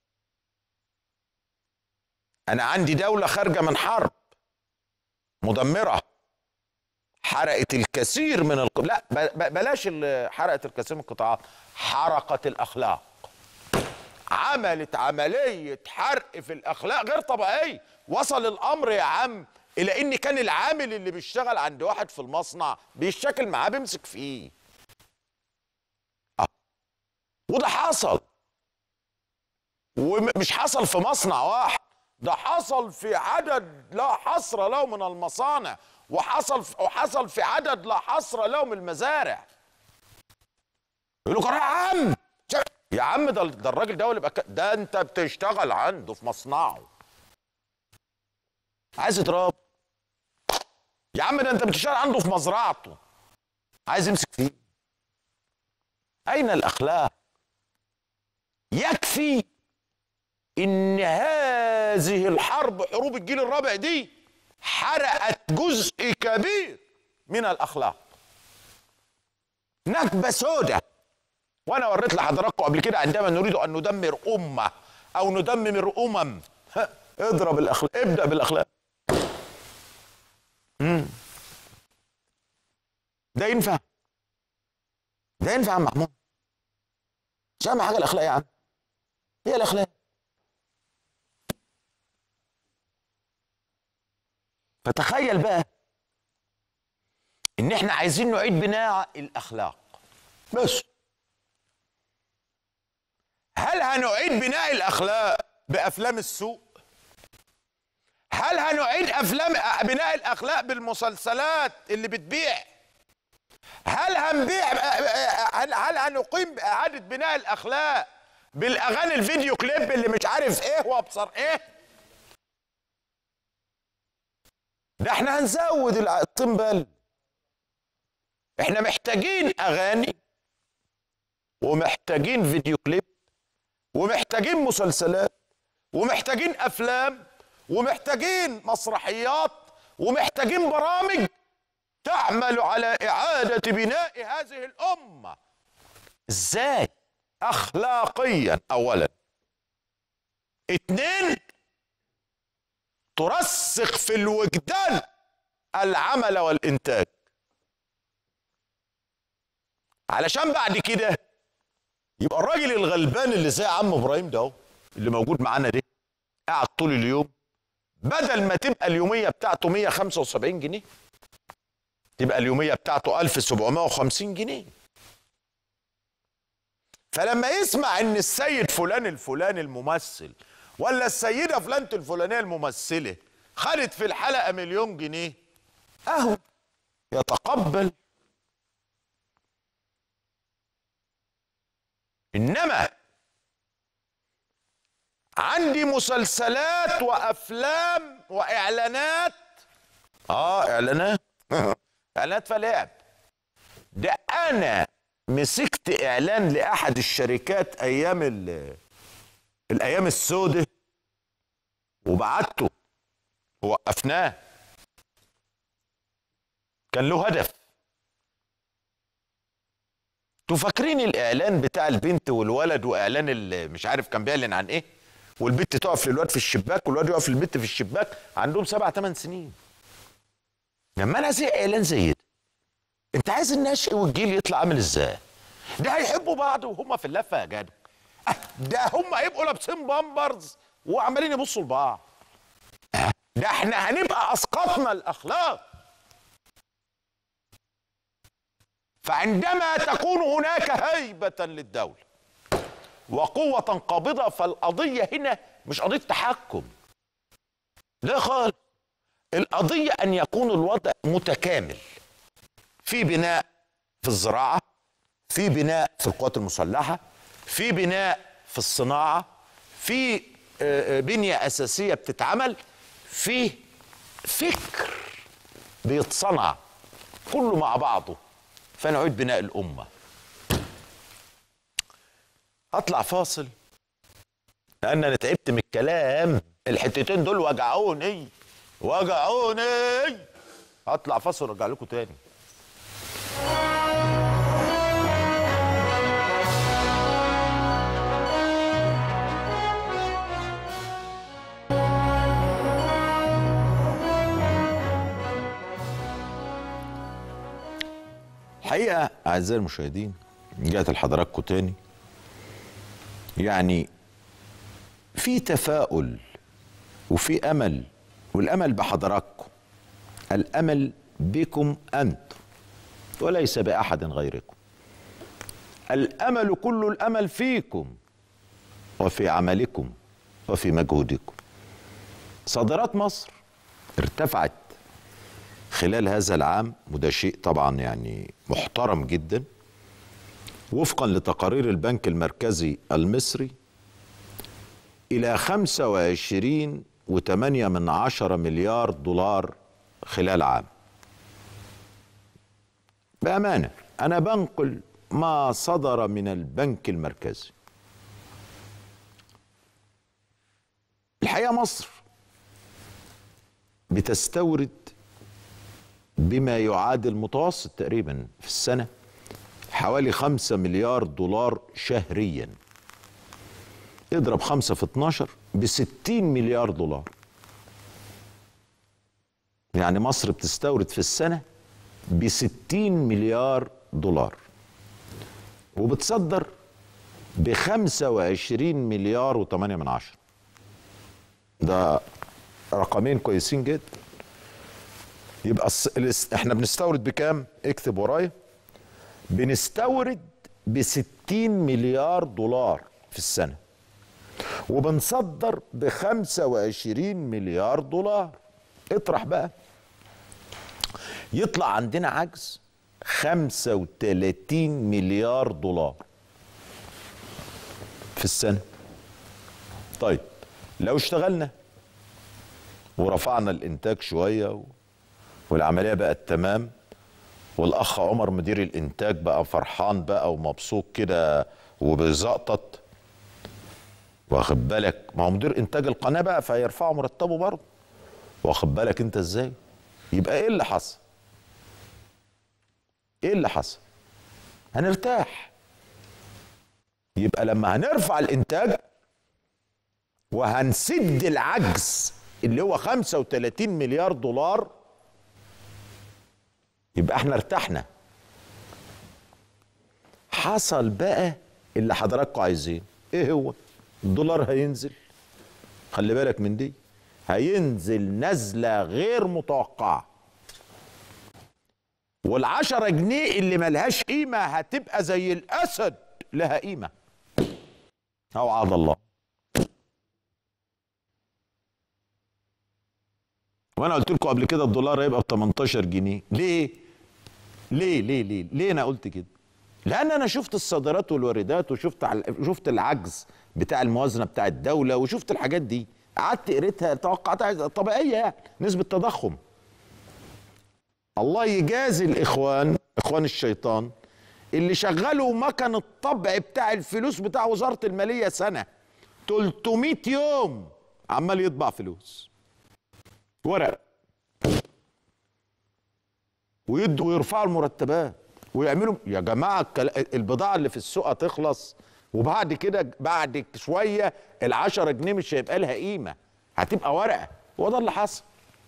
Speaker 1: أنا عندي دولة خارجة من حرب مدمرة حرقت الكثير من الق... لا بلاش اللي حرقت الكثير من القطاعات حرقت الأخلاق عملت عملية حرق في الأخلاق غير طبيعية وصل الأمر يا عم إلى إن كان العامل اللي بيشتغل عند واحد في المصنع بيشتكل معاه بيمسك فيه آه. وده حصل ومش حصل في مصنع واحد ده حصل في عدد لا حصر له من المصانع وحصل في وحصل في عدد لا حصر له من المزارع يقول لك يا عم يا عم ده ده الراجل ده اللي بقى ده انت بتشتغل عنده في مصنعه عايز يضرب يا عم ده انت بتشتغل عنده في مزرعته عايز يمسك فيه اين الاخلاق يكفي ان هذه الحرب حروب الجيل الرابع دي حرقت جزء كبير من الاخلاق نكبه سودة وانا وريت لحضراتكم قبل كده عندما نريد ان ندمر امه او ندمر امم ها، اضرب الاخلاق ابدا بالاخلاق مم. ده ينفع ده ينفع يا عم محمود مش اهم حاجه الاخلاق يا عم هي الاخلاق فتخيل بقى ان احنا عايزين نعيد بناء الاخلاق بس هل هنعيد بناء الاخلاق بافلام السوق هل هنعيد افلام بناء الاخلاق بالمسلسلات اللي بتبيع هل هنبيع هل, هل هنقيم اعاده بناء الاخلاق بالاغاني الفيديو كليب اللي مش عارف ايه وابصر ايه ده احنا هنزود الع- الطين بل احنا محتاجين اغاني ومحتاجين فيديو كليب ومحتاجين مسلسلات ومحتاجين افلام ومحتاجين مسرحيات ومحتاجين برامج تعمل على اعاده بناء هذه الامه ازاي اخلاقيا اولا اتنين ترسخ في الوجدان العمل والانتاج علشان بعد كده يبقى الراجل الغلبان اللي زي عم ابراهيم ده اهو اللي موجود معانا ده قاعد طول اليوم بدل ما تبقى اليوميه بتاعته 175 جنيه تبقى اليوميه بتاعته 1750 جنيه فلما يسمع ان السيد فلان الفلاني الممثل ولا السيده فلانة الفلانيه الممثله خدت في الحلقه مليون جنيه اهو يتقبل انما عندي مسلسلات وافلام واعلانات اه اعلانات اعلانات فلعب ده انا مسكت اعلان لاحد الشركات ايام ال- الايام السوداء وبعته ووقفناه كان له هدف انتوا فاكرين الاعلان بتاع البنت والولد واعلان ال- مش عارف كان بيعلن عن ايه والبنت تقف للواد في الشباك والواد يقف للبنت في الشباك عندهم سبع ثمان سنين لما انا زي اعلان زي ده انت عايز النشء والجيل يطلع عامل ازاي ده هيحبوا بعض وهم في اللفه يا جدع أه، ده هم هيبقوا لابسين بامبرز وعمالين يبصوا لبعض أه، ده احنا هنبقى اسقطنا الاخلاق فعندما تكون هناك هيبه للدوله وقوه قابضه فالقضيه هنا مش قضيه تحكم لا خالص القضيه ان يكون الوضع متكامل في بناء في الزراعه في بناء في القوات المسلحه في بناء في الصناعه في آه، آه، بنيه اساسيه بتتعمل في فكر بيتصنع كله مع بعضه فنعيد بناء الامه هطلع فاصل لان انا تعبت من الكلام الحتتين دول وجعوني وجعوني هطلع فاصل وارجع لكم تاني الحقيقه اعزائي المشاهدين رجعت لحضراتكم تاني يعني في تفاؤل وفي امل والامل بحضراتكم الامل بكم انتم وليس باحد غيركم الامل كل الامل فيكم وفي عملكم وفي مجهودكم صادرات مصر ارتفعت خلال هذا العام وده شيء طبعا يعني محترم جدا وفقا لتقارير البنك المركزي المصري إلى 25 وثمانية من عشرة مليار دولار خلال عام بأمانة أنا بنقل ما صدر من البنك المركزي الحقيقة مصر بتستورد بما يعادل متوسط تقريبا في السنة حوالي خمسة مليار دولار شهريا اضرب خمسة في 12 بستين مليار دولار يعني مصر بتستورد في السنة بستين مليار دولار وبتصدر بخمسة وعشرين مليار وثمانية من عشرة ده رقمين كويسين جدا يبقى احنا بنستورد بكام اكتب ورايا بنستورد بستين مليار دولار في السنة وبنصدر بخمسة وعشرين مليار دولار اطرح بقى يطلع عندنا عجز خمسة وتلاتين مليار دولار في السنة طيب لو اشتغلنا ورفعنا الانتاج شوية و... والعملية بقت تمام والاخ عمر مدير الانتاج بقى فرحان بقى ومبسوط كده وبيزقطط واخد بالك ما هو مدير انتاج القناه بقى فهيرفعوا مرتبه برضه واخد بالك انت ازاي يبقى ايه اللي حصل ايه اللي حصل هنرتاح يبقى لما هنرفع الانتاج وهنسد العجز اللي هو 35 مليار دولار يبقى احنا ارتحنا حصل بقى اللي حضراتكم عايزين ايه هو الدولار هينزل خلي بالك من دي هينزل نزلة غير متوقعة والعشرة جنيه اللي ملهاش قيمة هتبقى زي الأسد لها قيمة أوعد الله وانا قلت لكم قبل كده الدولار هيبقى ب 18 جنيه ليه ليه ليه ليه ليه انا قلت كده لان انا شفت الصادرات والواردات وشفت شفت العجز بتاع الموازنه بتاع الدوله وشفت الحاجات دي قعدت قريتها توقعتها طبيعيه يعني نسبه تضخم الله يجازي الاخوان اخوان الشيطان اللي شغلوا مكن الطبع بتاع الفلوس بتاع وزاره الماليه سنه 300 يوم عمال يطبع فلوس ورق ويدوا ويرفعوا المرتبات ويعملوا يا جماعه البضاعه اللي في السوق هتخلص وبعد كده بعد شويه ال10 جنيه مش هيبقى لها قيمه هتبقى ورقه هو ده اللي حصل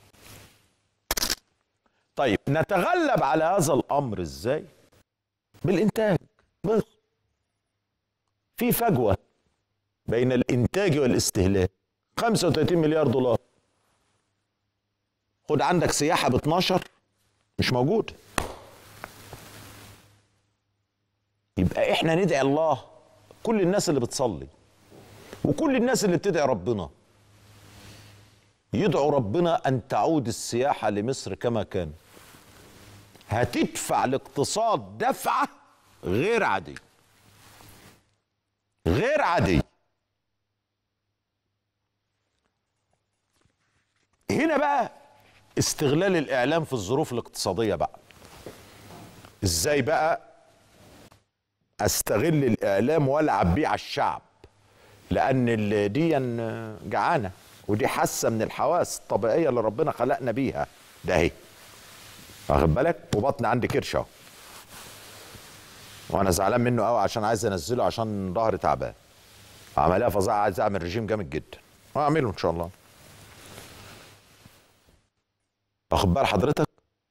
Speaker 1: طيب نتغلب على هذا الامر ازاي بالانتاج بس في فجوه بين الانتاج والاستهلاك 35 مليار دولار خد عندك سياحه ب 12 مش موجود يبقى احنا ندعي الله كل الناس اللي بتصلي وكل الناس اللي بتدعي ربنا يدعو ربنا ان تعود السياحه لمصر كما كان هتدفع الاقتصاد دفعه غير عاديه غير عاديه هنا بقى استغلال الاعلام في الظروف الاقتصاديه بقى ازاي بقى استغل الاعلام والعب بيه على الشعب لان دي جعانه ودي حاسه من الحواس الطبيعيه اللي ربنا خلقنا بيها ده اهي واخد بالك وبطني عندي كرش اهو وانا زعلان منه قوي عشان عايز انزله عشان ظهري تعبان عمليه فظيعه عايز اعمل رجيم جامد جدا وهعمله ان شاء الله واخد بال حضرتك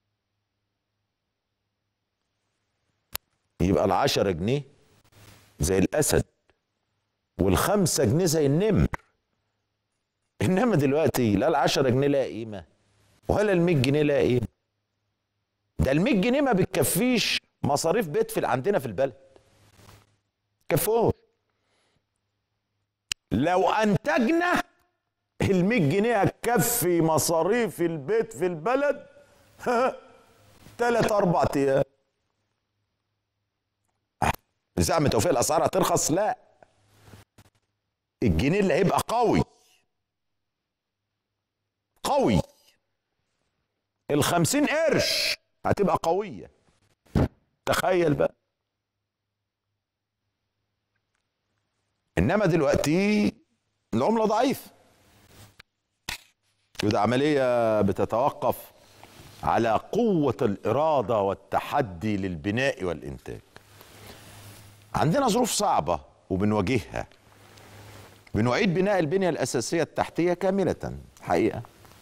Speaker 1: يبقى العشرة جنيه زي الأسد والخمسة جنيه زي النمر إنما دلوقتي لا العشرة جنيه لها قيمة ولا المية جنيه لها قيمة ده المية جنيه ما بتكفيش مصاريف بيت في عندنا في البلد كفوش لو أنتجنا ال 100 جنيه هتكفي مصاريف البيت في البلد ثلاث اربع ايام زعم توفيق الاسعار هترخص لا الجنيه اللي هيبقى قوي قوي الخمسين قرش هتبقى قوية تخيل بقى انما دلوقتي العملة ضعيفة وده عملية بتتوقف على قوة الإرادة والتحدي للبناء والإنتاج عندنا ظروف صعبة وبنواجهها بنعيد بناء البنية الأساسية التحتية كاملة حقيقة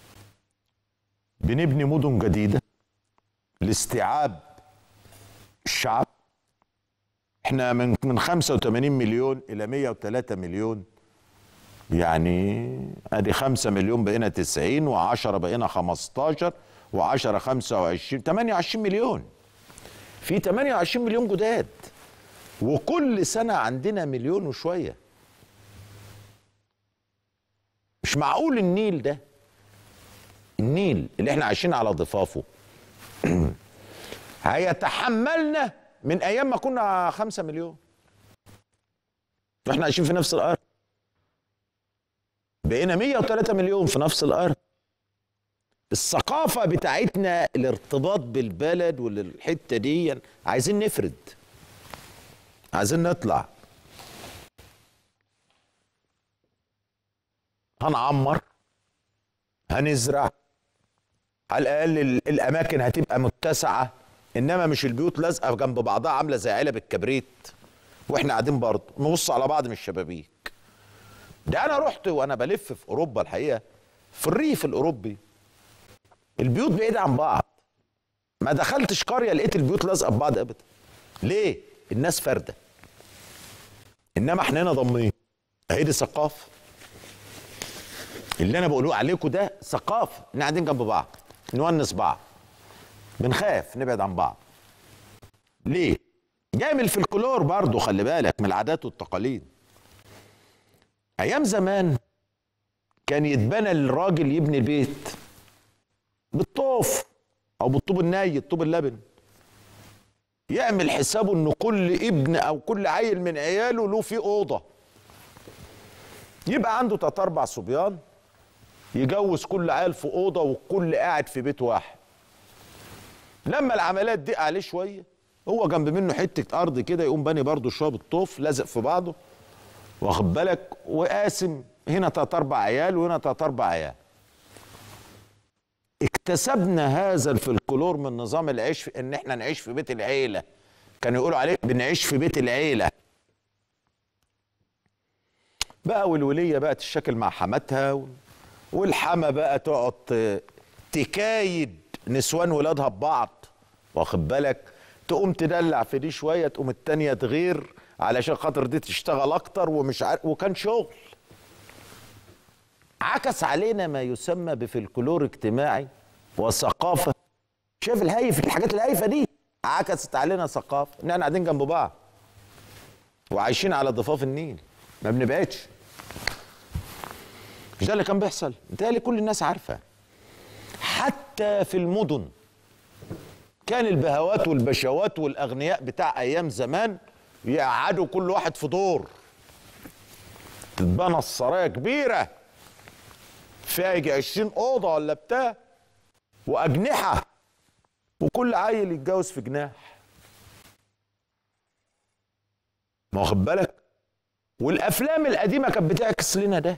Speaker 1: بنبني مدن جديدة لاستيعاب الشعب احنا من من 85 مليون الى 103 مليون يعني ادي 5 مليون بقينا 90 و10 بقينا 15 و10 25 28 مليون في 28 مليون جداد وكل سنة عندنا مليون وشوية مش معقول النيل ده النيل اللي احنا عايشين على ضفافه هيتحملنا من ايام ما كنا خمسة مليون واحنا عايشين في نفس الارض بقينا 103 مليون في نفس الارض الثقافة بتاعتنا الارتباط بالبلد والحتة دي عايزين نفرد عايزين نطلع هنعمر هنزرع على الاقل ال- الاماكن هتبقى متسعه انما مش البيوت لازقه جنب بعضها عامله زي علب الكبريت واحنا قاعدين برضه نبص على بعض من الشبابيك ده انا رحت وانا بلف في اوروبا الحقيقه في الريف الاوروبي البيوت بعيده عن بعض ما دخلتش قريه لقيت البيوت لازقه ببعض ابدا ليه الناس فرده انما احنا هنا ضامنين اهي دي ثقافه اللي انا بقوله عليكم ده ثقافه ان قاعدين جنب بعض نونس بعض بنخاف نبعد عن بعض ليه جاي من الفلكلور برضه خلي بالك من العادات والتقاليد ايام زمان كان يتبنى الراجل يبني بيت بالطوف او بالطوب الني الطوب اللبن يعمل حسابه ان كل ابن او كل عيل من عياله له في اوضه يبقى عنده تلات اربع صبيان يجوز كل عيل في اوضه والكل قاعد في بيت واحد لما العمليات دي عليه شويه هو جنب منه حته ارض كده يقوم باني برضه شويه بالطوف لازق في بعضه واخد بالك وقاسم هنا تلات اربع عيال وهنا تلات اربع عيال اكتسبنا هذا الفلكلور من نظام العيش في ان احنا نعيش في بيت العيله كانوا يقولوا عليه بنعيش في بيت العيله بقى والوليه بقى تشكل مع حماتها و- والحما بقى تقعد ت- تكايد نسوان ولادها ببعض واخد بالك تقوم تدلع في دي شويه تقوم التانيه تغير علشان خاطر دي تشتغل اكتر ومش عارف وكان شغل عكس علينا ما يسمى بفلكلور اجتماعي وثقافه شايف الهايف الحاجات الهايفه دي عكست علينا ثقافه ان احنا قاعدين جنب بعض وعايشين على ضفاف النيل ما بنبعدش مش ده اللي كان بيحصل متهيألي كل الناس عارفه حتى في المدن كان البهوات والبشوات والاغنياء بتاع ايام زمان يقعدوا كل واحد في دور تتبنى السرايا كبيره فيها يجي 20 اوضه ولا بتاع واجنحه وكل عيل يتجوز في جناح ما واخد بالك والافلام القديمه كانت بتعكس لنا ده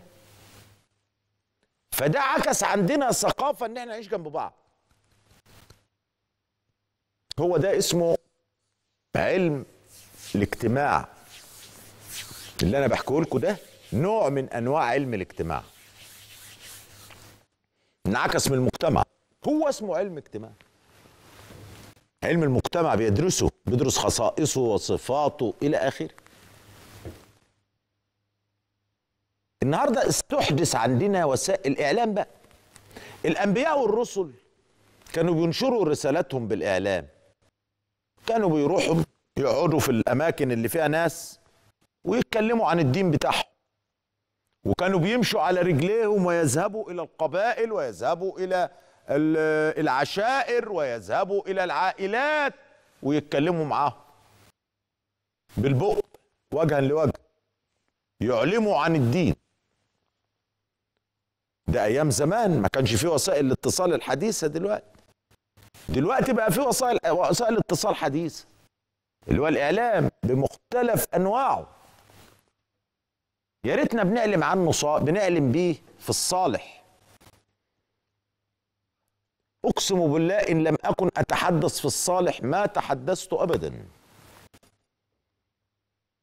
Speaker 1: فده عكس عندنا ثقافه ان احنا نعيش جنب بعض هو ده اسمه علم الاجتماع اللي انا بحكيه لكم ده نوع من انواع علم الاجتماع انعكس من المجتمع هو اسمه علم اجتماع علم المجتمع بيدرسه بيدرس خصائصه وصفاته الى اخره النهارده استحدث عندنا وسائل الاعلام بقى الانبياء والرسل كانوا بينشروا رسالتهم بالاعلام كانوا بيروحوا يقعدوا في الاماكن اللي فيها ناس ويتكلموا عن الدين بتاعهم وكانوا بيمشوا على رجليهم ويذهبوا الى القبائل ويذهبوا الى ال- العشائر ويذهبوا الى العائلات ويتكلموا معاهم بالبق وجها لوجه يعلموا عن الدين ده ايام زمان ما كانش فيه وسائل الاتصال الحديثه دلوقتي دلوقتي بقى فيه وسائل وسائل اتصال حديثه اللي هو الاعلام بمختلف انواعه يا ريتنا بنعلم عنه صا... بنعلم بيه في الصالح اقسم بالله ان لم اكن اتحدث في الصالح ما تحدثت ابدا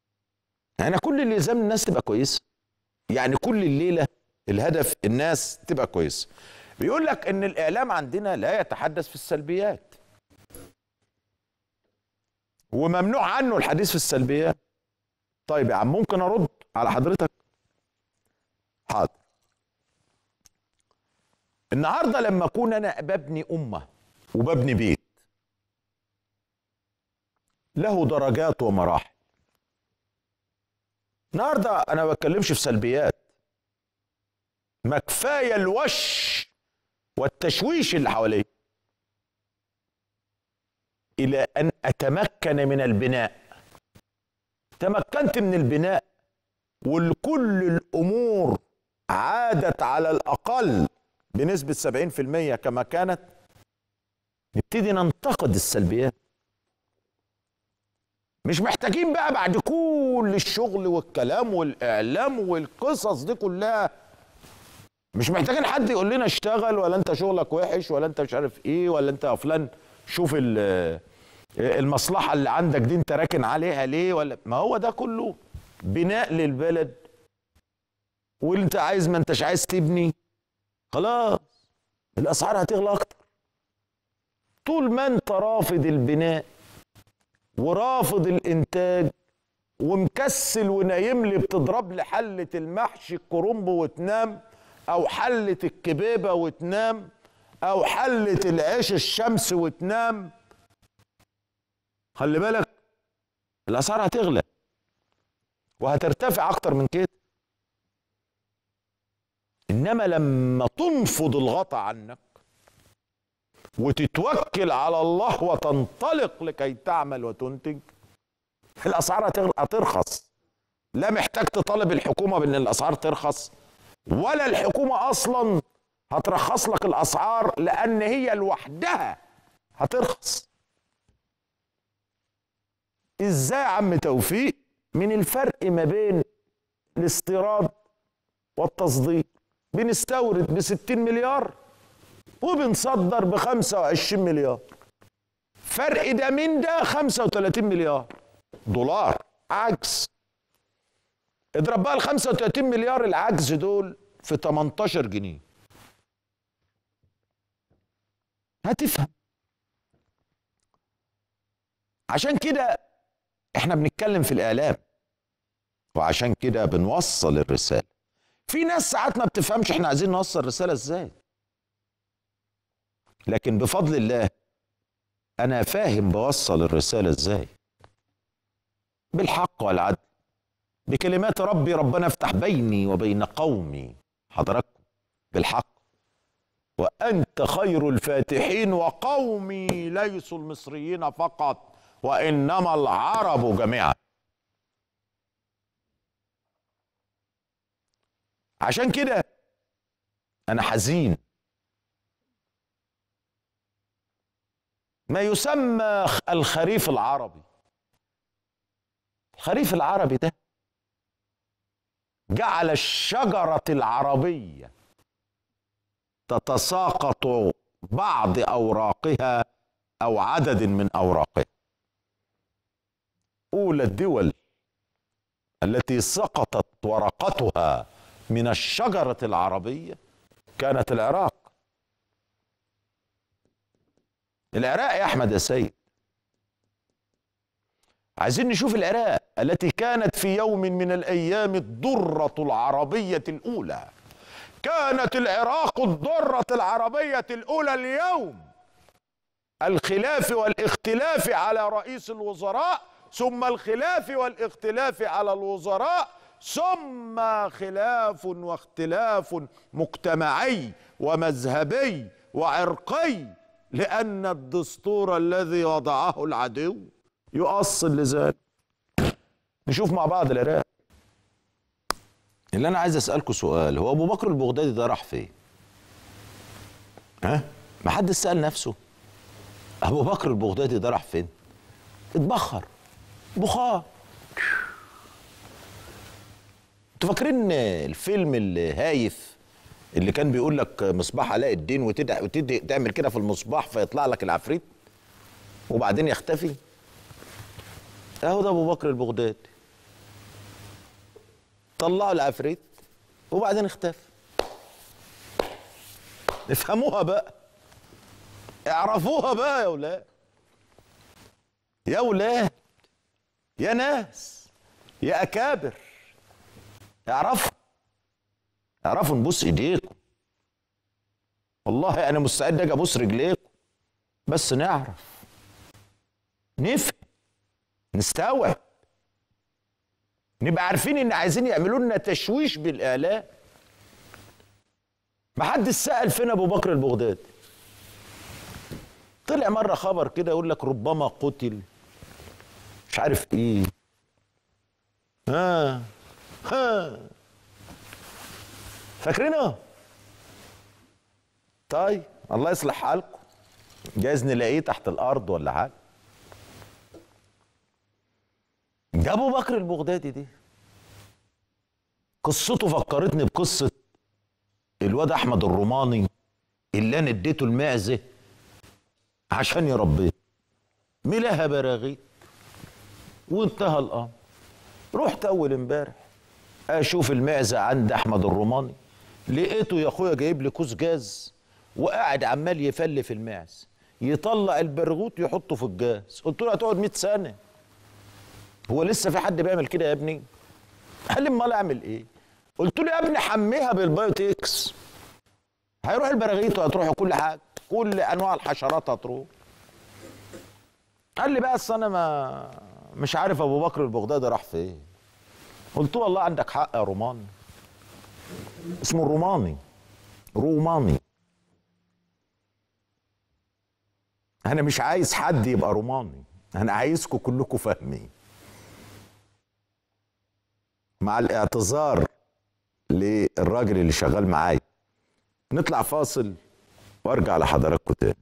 Speaker 1: احنا كل اللي يلزم الناس تبقى كويسه يعني كل الليله الهدف الناس تبقى كويسه بيقول لك ان الاعلام عندنا لا يتحدث في السلبيات وممنوع عنه الحديث في السلبيات طيب يا عم ممكن ارد على حضرتك حاضر النهارده لما اكون انا ببني امه وببني بيت له درجات ومراحل النهارده انا ما بتكلمش في سلبيات ما كفايه الوش والتشويش اللي حواليا الى ان اتمكن من البناء تمكنت من البناء والكل الامور عادت على الاقل بنسبه 70% كما كانت نبتدي ننتقد السلبيات مش محتاجين بقى بعد كل الشغل والكلام والاعلام والقصص دي كلها مش محتاجين حد يقول لنا اشتغل ولا انت شغلك وحش ولا انت مش عارف ايه ولا انت يا فلان شوف ال- المصلحه اللي عندك دي انت راكن عليها ليه ولا ما هو ده كله بناء للبلد وانت عايز ما انتش عايز تبني خلاص الاسعار هتغلى اكتر طول ما انت رافض البناء ورافض الانتاج ومكسل ونايم لي بتضرب لي حله المحشي الكرنب وتنام او حله الكبيبه وتنام او حله العيش الشمس وتنام خلي بالك الاسعار هتغلى وهترتفع اكتر من كده انما لما تنفض الغطا عنك وتتوكل على الله وتنطلق لكي تعمل وتنتج الاسعار هتغل- هترخص لا محتاج تطالب الحكومه بان الاسعار ترخص ولا الحكومه اصلا هترخص لك الاسعار لان هي لوحدها هترخص ازاي يا عم توفيق من الفرق ما بين الاستيراد والتصدير بنستورد ب 60 مليار وبنصدر ب 25 مليار فرق ده من ده 35 مليار دولار عجز اضرب بقى ال 35 مليار العجز دول في 18 جنيه هتفهم عشان كده احنا بنتكلم في الاعلام وعشان كده بنوصل الرساله في ناس ساعات ما بتفهمش احنا عايزين نوصل رساله ازاي لكن بفضل الله انا فاهم بوصل الرساله ازاي بالحق والعدل بكلمات ربي ربنا افتح بيني وبين قومي حضراتكم بالحق وانت خير الفاتحين وقومي ليسوا المصريين فقط وانما العرب جميعا عشان كده انا حزين ما يسمى الخريف العربي الخريف العربي ده جعل الشجرة العربية تتساقط بعض أوراقها أو عدد من أوراقها أولى الدول التي سقطت ورقتها من الشجرة العربية كانت العراق العراق يا أحمد يا سيد عايزين نشوف العراق التي كانت في يوم من الأيام الضرة العربية الأولى كانت العراق الضرة العربية الأولى اليوم الخلاف والاختلاف على رئيس الوزراء ثم الخلاف والاختلاف على الوزراء ثم خلاف واختلاف مجتمعي ومذهبي وعرقي لأن الدستور الذي وضعه العدو يؤصل لذلك نشوف مع بعض العراق اللي انا عايز اسالكم سؤال هو ابو بكر البغدادي ده راح فين ها ما حد سال نفسه ابو بكر البغدادي ده راح فين اتبخر بخار انتوا فاكرين الفيلم الهايف اللي كان بيقول لك مصباح علاء الدين وتدع وتدي تعمل كده في المصباح فيطلع لك العفريت وبعدين يختفي اهو ده ابو بكر البغدادي طلعوا العفريت وبعدين اختفى افهموها بقى اعرفوها بقى يا ولاد يا ولاد يا ناس يا اكابر اعرفوا اعرفوا نبوس ايديكم والله انا مستعد اجي ابوس رجليكم بس نعرف نفهم نستوعب نبقى عارفين ان عايزين يعملوا لنا تشويش بالاعلام ما حد سأل فين ابو بكر البغدادي طلع مره خبر كده يقول لك ربما قتل مش عارف ايه ها ها فاكرينه طيب الله يصلح حالكم جايز نلاقيه تحت الارض ولا حاجه ده ابو بكر البغدادي دي قصته فكرتني بقصه الواد احمد الروماني اللي انا اديته المعزه عشان يربيه ملاها براغيث وانتهى الامر رحت اول امبارح اشوف المعزه عند احمد الروماني لقيته يا اخويا جايب لي كوز جاز وقاعد عمال يفل في المعز يطلع البرغوت يحطه في الجاز قلت له هتقعد 100 سنه هو لسه في حد بيعمل كده يا ابني قال لي امال اعمل ايه قلت له يا ابني حميها بالبايوتكس هيروح البراغيث وهتروح كل حاجه كل انواع الحشرات هتروح قال لي بقى اصل انا ما مش عارف ابو بكر البغدادي راح فين قلت له والله عندك حق يا روماني اسمه الروماني روماني انا مش عايز حد يبقى روماني انا عايزكم كلكم فاهمين مع الاعتذار للراجل اللي شغال معايا نطلع فاصل وارجع لحضراتكم تاني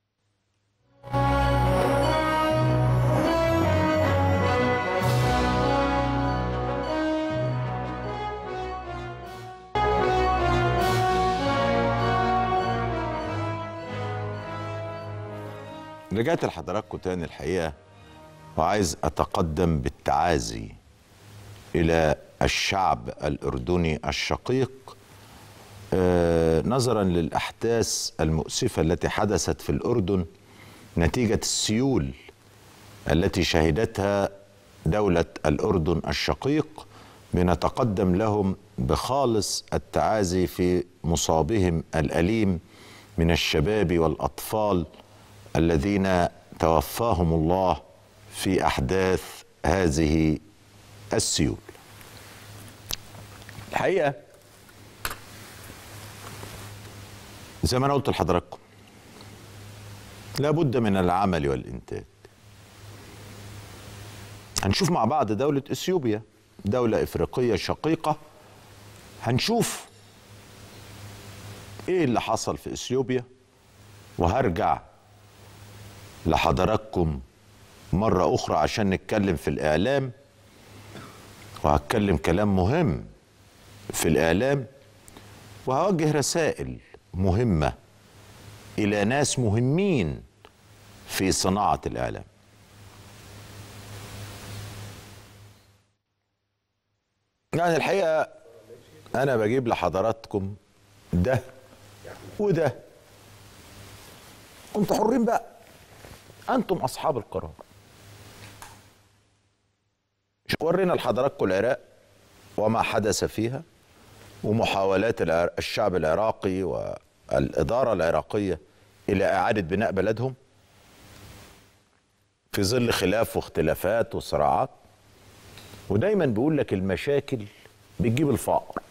Speaker 1: رجعت لحضراتكم تاني الحقيقه وعايز اتقدم بالتعازي الى الشعب الاردني الشقيق آه، نظرا للاحداث المؤسفه التي حدثت في الاردن نتيجه السيول التي شهدتها دوله الاردن الشقيق بنتقدم لهم بخالص التعازي في مصابهم الاليم من الشباب والاطفال الذين توفاهم الله في احداث هذه السيول الحقيقه زي ما انا قلت لحضراتكم لابد من العمل والانتاج هنشوف مع بعض دولة اثيوبيا دولة افريقية شقيقة هنشوف ايه اللي حصل في اثيوبيا وهرجع لحضراتكم مرة أخرى عشان نتكلم في الإعلام وهتكلم كلام مهم في الإعلام وهوجه رسائل مهمة إلى ناس مهمين في صناعة الإعلام يعني الحقيقة أنا بجيب لحضراتكم ده وده انتوا حرين بقى انتم اصحاب القرار ورينا لحضراتكم العراق وما حدث فيها ومحاولات العر- الشعب العراقي والإدارة العراقية إلى إعادة بناء بلدهم في ظل خلاف واختلافات وصراعات ودايما بيقول لك المشاكل بتجيب الفقر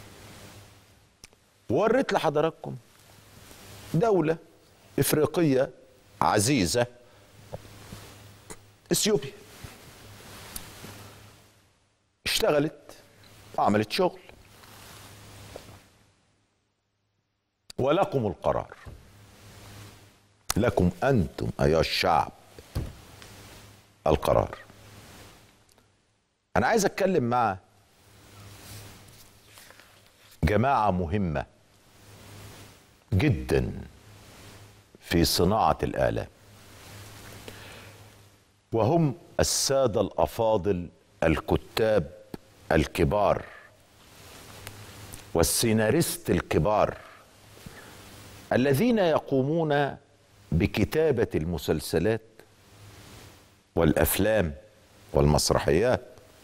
Speaker 1: وريت لحضراتكم دولة إفريقية عزيزة اثيوبيا اشتغلت وعملت شغل ولكم القرار لكم انتم ايها الشعب القرار انا عايز اتكلم مع جماعه مهمه جدا في صناعه الاعلام وهم الساده الافاضل الكتاب الكبار والسيناريست الكبار الذين يقومون بكتابه المسلسلات والافلام والمسرحيات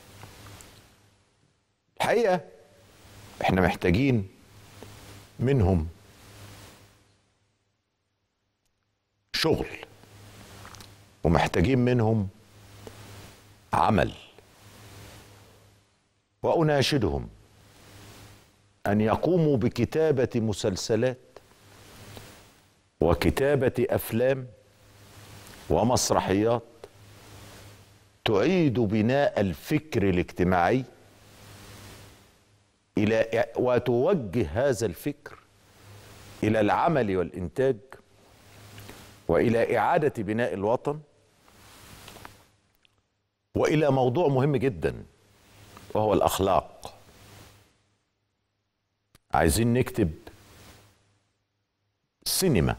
Speaker 1: الحقيقه احنا محتاجين منهم شغل ومحتاجين منهم عمل واناشدهم ان يقوموا بكتابه مسلسلات وكتابه افلام ومسرحيات تعيد بناء الفكر الاجتماعي الى وتوجه هذا الفكر الى العمل والانتاج والى اعاده بناء الوطن والى موضوع مهم جدا وهو الاخلاق عايزين نكتب سينما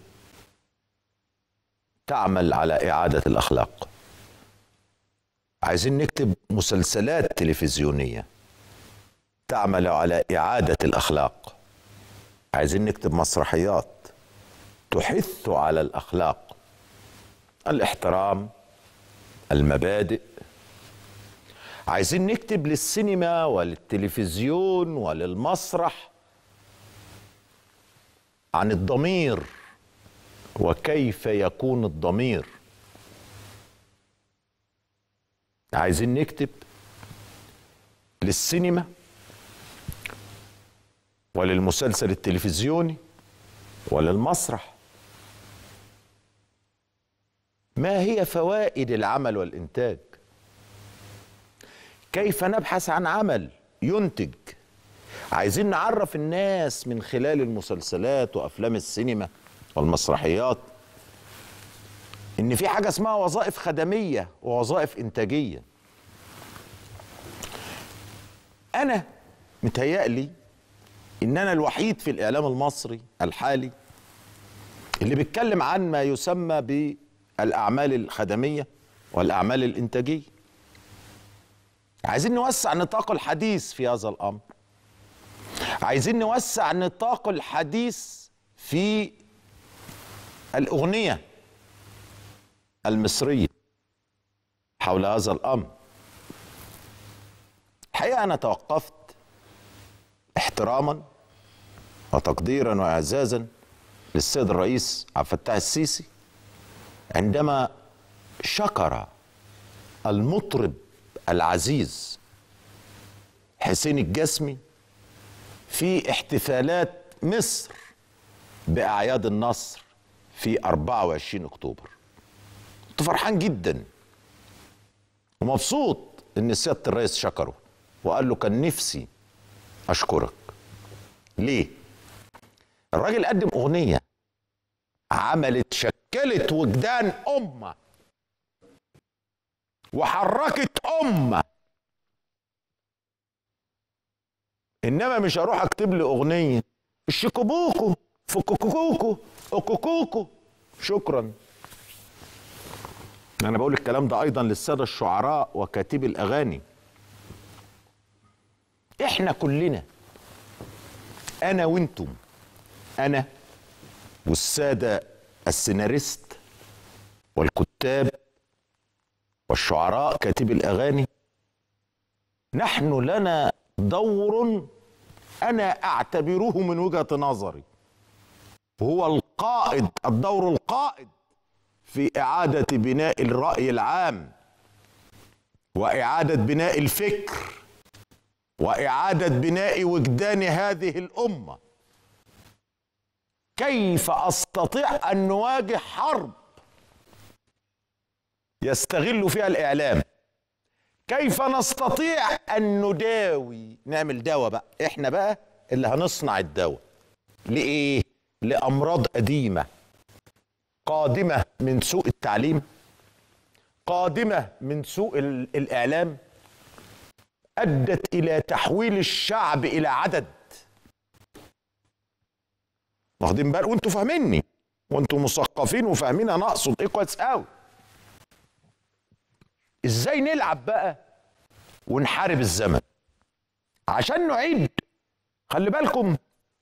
Speaker 1: تعمل على اعاده الاخلاق عايزين نكتب مسلسلات تلفزيونيه تعمل على اعاده الاخلاق عايزين نكتب مسرحيات تحث على الاخلاق الاحترام المبادئ عايزين نكتب للسينما وللتلفزيون وللمسرح عن الضمير وكيف يكون الضمير عايزين نكتب للسينما وللمسلسل التلفزيوني وللمسرح ما هي فوائد العمل والانتاج كيف نبحث عن عمل ينتج عايزين نعرف الناس من خلال المسلسلات وافلام السينما والمسرحيات ان في حاجه اسمها وظائف خدميه ووظائف انتاجيه انا متهيألي ان انا الوحيد في الاعلام المصري الحالي اللي بيتكلم عن ما يسمى بالاعمال الخدميه والاعمال الانتاجيه عايزين نوسع نطاق الحديث في هذا الامر عايزين نوسع نطاق الحديث في الاغنيه المصريه حول هذا الامر الحقيقه انا توقفت احتراما وتقديرا واعزازا للسيد الرئيس عبد الفتاح السيسي عندما شكر المطرب العزيز حسين الجسمي في احتفالات مصر بأعياد النصر في 24 أكتوبر كنت فرحان جدا ومبسوط ان سياده الرئيس شكره وقال له كان نفسي اشكرك ليه الراجل قدم اغنيه عملت شكلت وجدان امه وحركت امه انما مش هروح اكتب لي اغنيه الشيكوبوكو فكوكوكو اوكوكوكو شكرا انا بقول الكلام ده ايضا للساده الشعراء وكاتبي الاغاني احنا كلنا انا وانتم انا والساده السيناريست والكتاب والشعراء كاتبي الاغاني نحن لنا دور انا اعتبره من وجهه نظري هو القائد الدور القائد في اعاده بناء الراي العام واعاده بناء الفكر واعاده بناء وجدان هذه الامه كيف استطيع ان نواجه حرب يستغل فيها الاعلام كيف نستطيع ان نداوي نعمل دواء بقى احنا بقى اللي هنصنع الدواء لايه لامراض قديمه قادمه من سوء التعليم قادمه من سوء الاعلام ادت الى تحويل الشعب الى عدد واخدين بالك وانتوا فاهميني وانتوا مثقفين وفاهمين انا اقصد ايه كويس قوي ازاي نلعب بقى ونحارب الزمن عشان نعيد خلي بالكم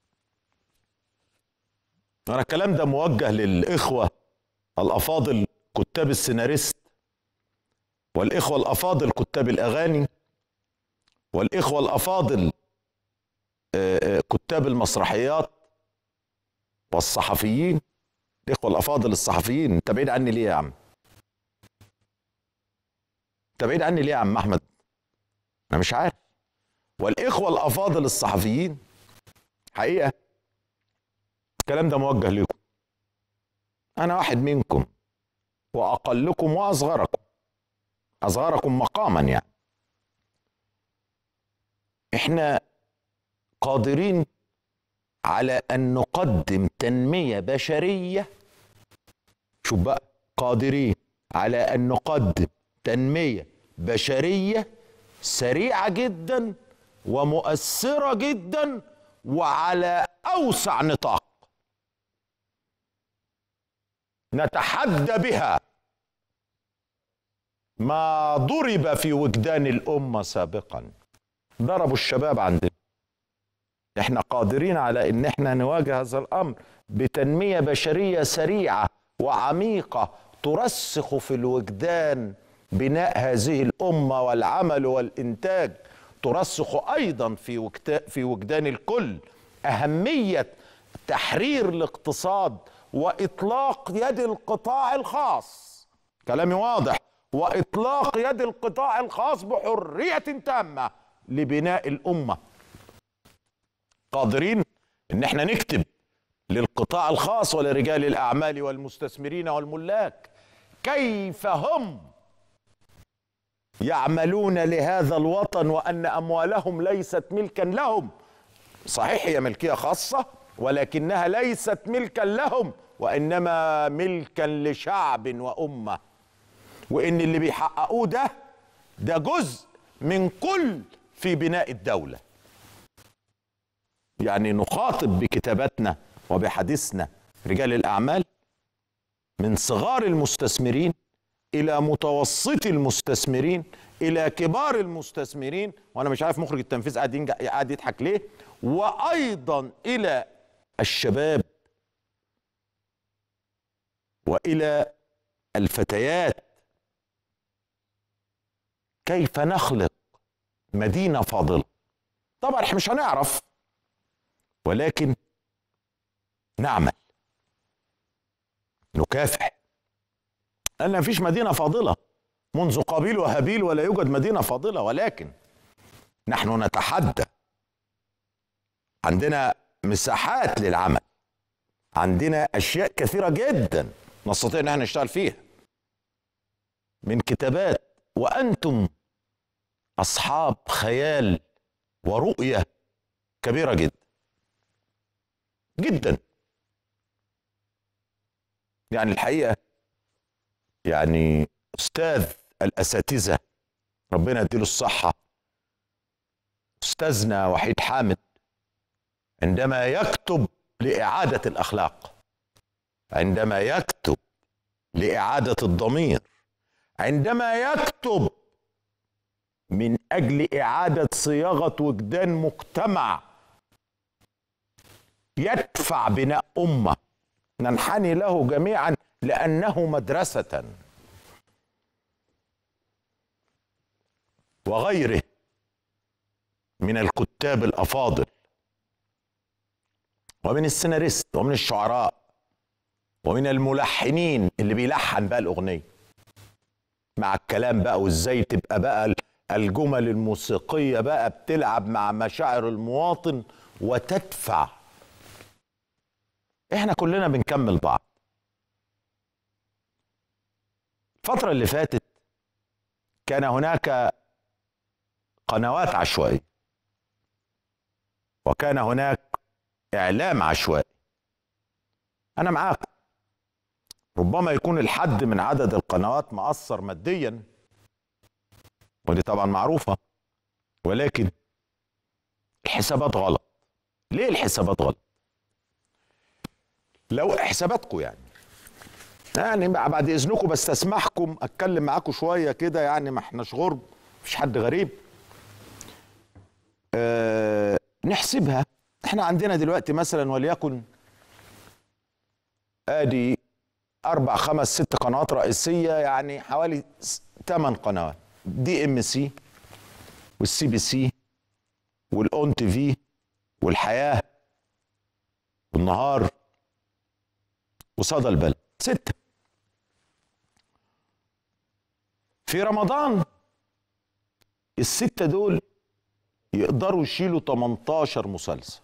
Speaker 1: انا الكلام ده موجه للاخوه الافاضل كتاب السيناريست والاخوه الافاضل كتاب الاغاني والاخوه الافاضل آه، آه، كتاب المسرحيات والصحفيين الاخوه الافاضل الصحفيين انت بعيد عني ليه يا عم انت بعيد عني ليه يا عم احمد انا مش عارف والاخوه الافاضل الصحفيين حقيقه الكلام ده موجه لكم انا واحد منكم واقلكم واصغركم اصغركم مقاما يعني احنا قادرين على ان نقدم تنميه بشريه شوف بقى قادرين على ان نقدم تنميه بشريه سريعه جدا ومؤثره جدا وعلى اوسع نطاق نتحدى بها ما ضرب في وجدان الامه سابقا ضربوا الشباب عندنا احنا قادرين على ان احنا نواجه هذا الامر بتنميه بشريه سريعه وعميقه ترسخ في الوجدان بناء هذه الامه والعمل والانتاج ترسخ ايضا في وجتا- في وجدان الكل اهميه تحرير الاقتصاد واطلاق يد القطاع الخاص كلامي واضح واطلاق يد القطاع الخاص بحريه تامه لبناء الامه قادرين ان احنا نكتب للقطاع الخاص ولرجال الاعمال والمستثمرين والملاك كيف هم يعملون لهذا الوطن وان اموالهم ليست ملكا لهم صحيح هي ملكيه خاصه ولكنها ليست ملكا لهم وانما ملكا لشعب وامه وان اللي بيحققوه ده ده جزء من كل في بناء الدوله يعني نخاطب بكتاباتنا وبحديثنا رجال الاعمال من صغار المستثمرين الى متوسطي المستثمرين الى كبار المستثمرين وانا مش عارف مخرج التنفيذ قاعد ينج- قاعد يضحك ليه وايضا الى الشباب والى الفتيات كيف نخلق مدينه فاضله طبعا احنا مش هنعرف ولكن نعمل نكافح لان مفيش مدينه فاضله منذ قابيل وهابيل ولا يوجد مدينه فاضله ولكن نحن نتحدى عندنا مساحات للعمل عندنا اشياء كثيره جدا نستطيع ان احنا نشتغل فيها من كتابات وانتم اصحاب خيال ورؤيه كبيره جدا جدا يعني الحقيقه يعني استاذ الاساتذه ربنا يديله الصحه استاذنا وحيد حامد عندما يكتب لاعاده الاخلاق عندما يكتب لاعاده الضمير عندما يكتب من اجل اعاده صياغه وجدان مجتمع يدفع بناء امه ننحني له جميعا لانه مدرسه وغيره من الكتاب الافاضل ومن السيناريست ومن الشعراء ومن الملحنين اللي بيلحن بقى الاغنيه مع الكلام بقى وازاي تبقى بقى الجمل الموسيقيه بقى بتلعب مع مشاعر المواطن وتدفع احنا كلنا بنكمل بعض الفترة اللي فاتت كان هناك قنوات عشوائية وكان هناك إعلام عشوائي أنا معاكم ربما يكون الحد من عدد القنوات مأثر ماديا ودي طبعا معروفة ولكن الحسابات غلط ليه الحسابات غلط لو حساباتكم يعني يعني بعد اذنكم بستسمحكم اتكلم معاكم شويه كده يعني ما احناش غرب مفيش حد غريب أه نحسبها احنا عندنا دلوقتي مثلا وليكن ادي اربع خمس ست قنوات رئيسيه يعني حوالي ثمان قنوات دي ام سي والسي بي سي والاون تي في والحياه والنهار وصدى البلد ستة في رمضان الستة دول يقدروا يشيلوا 18 مسلسل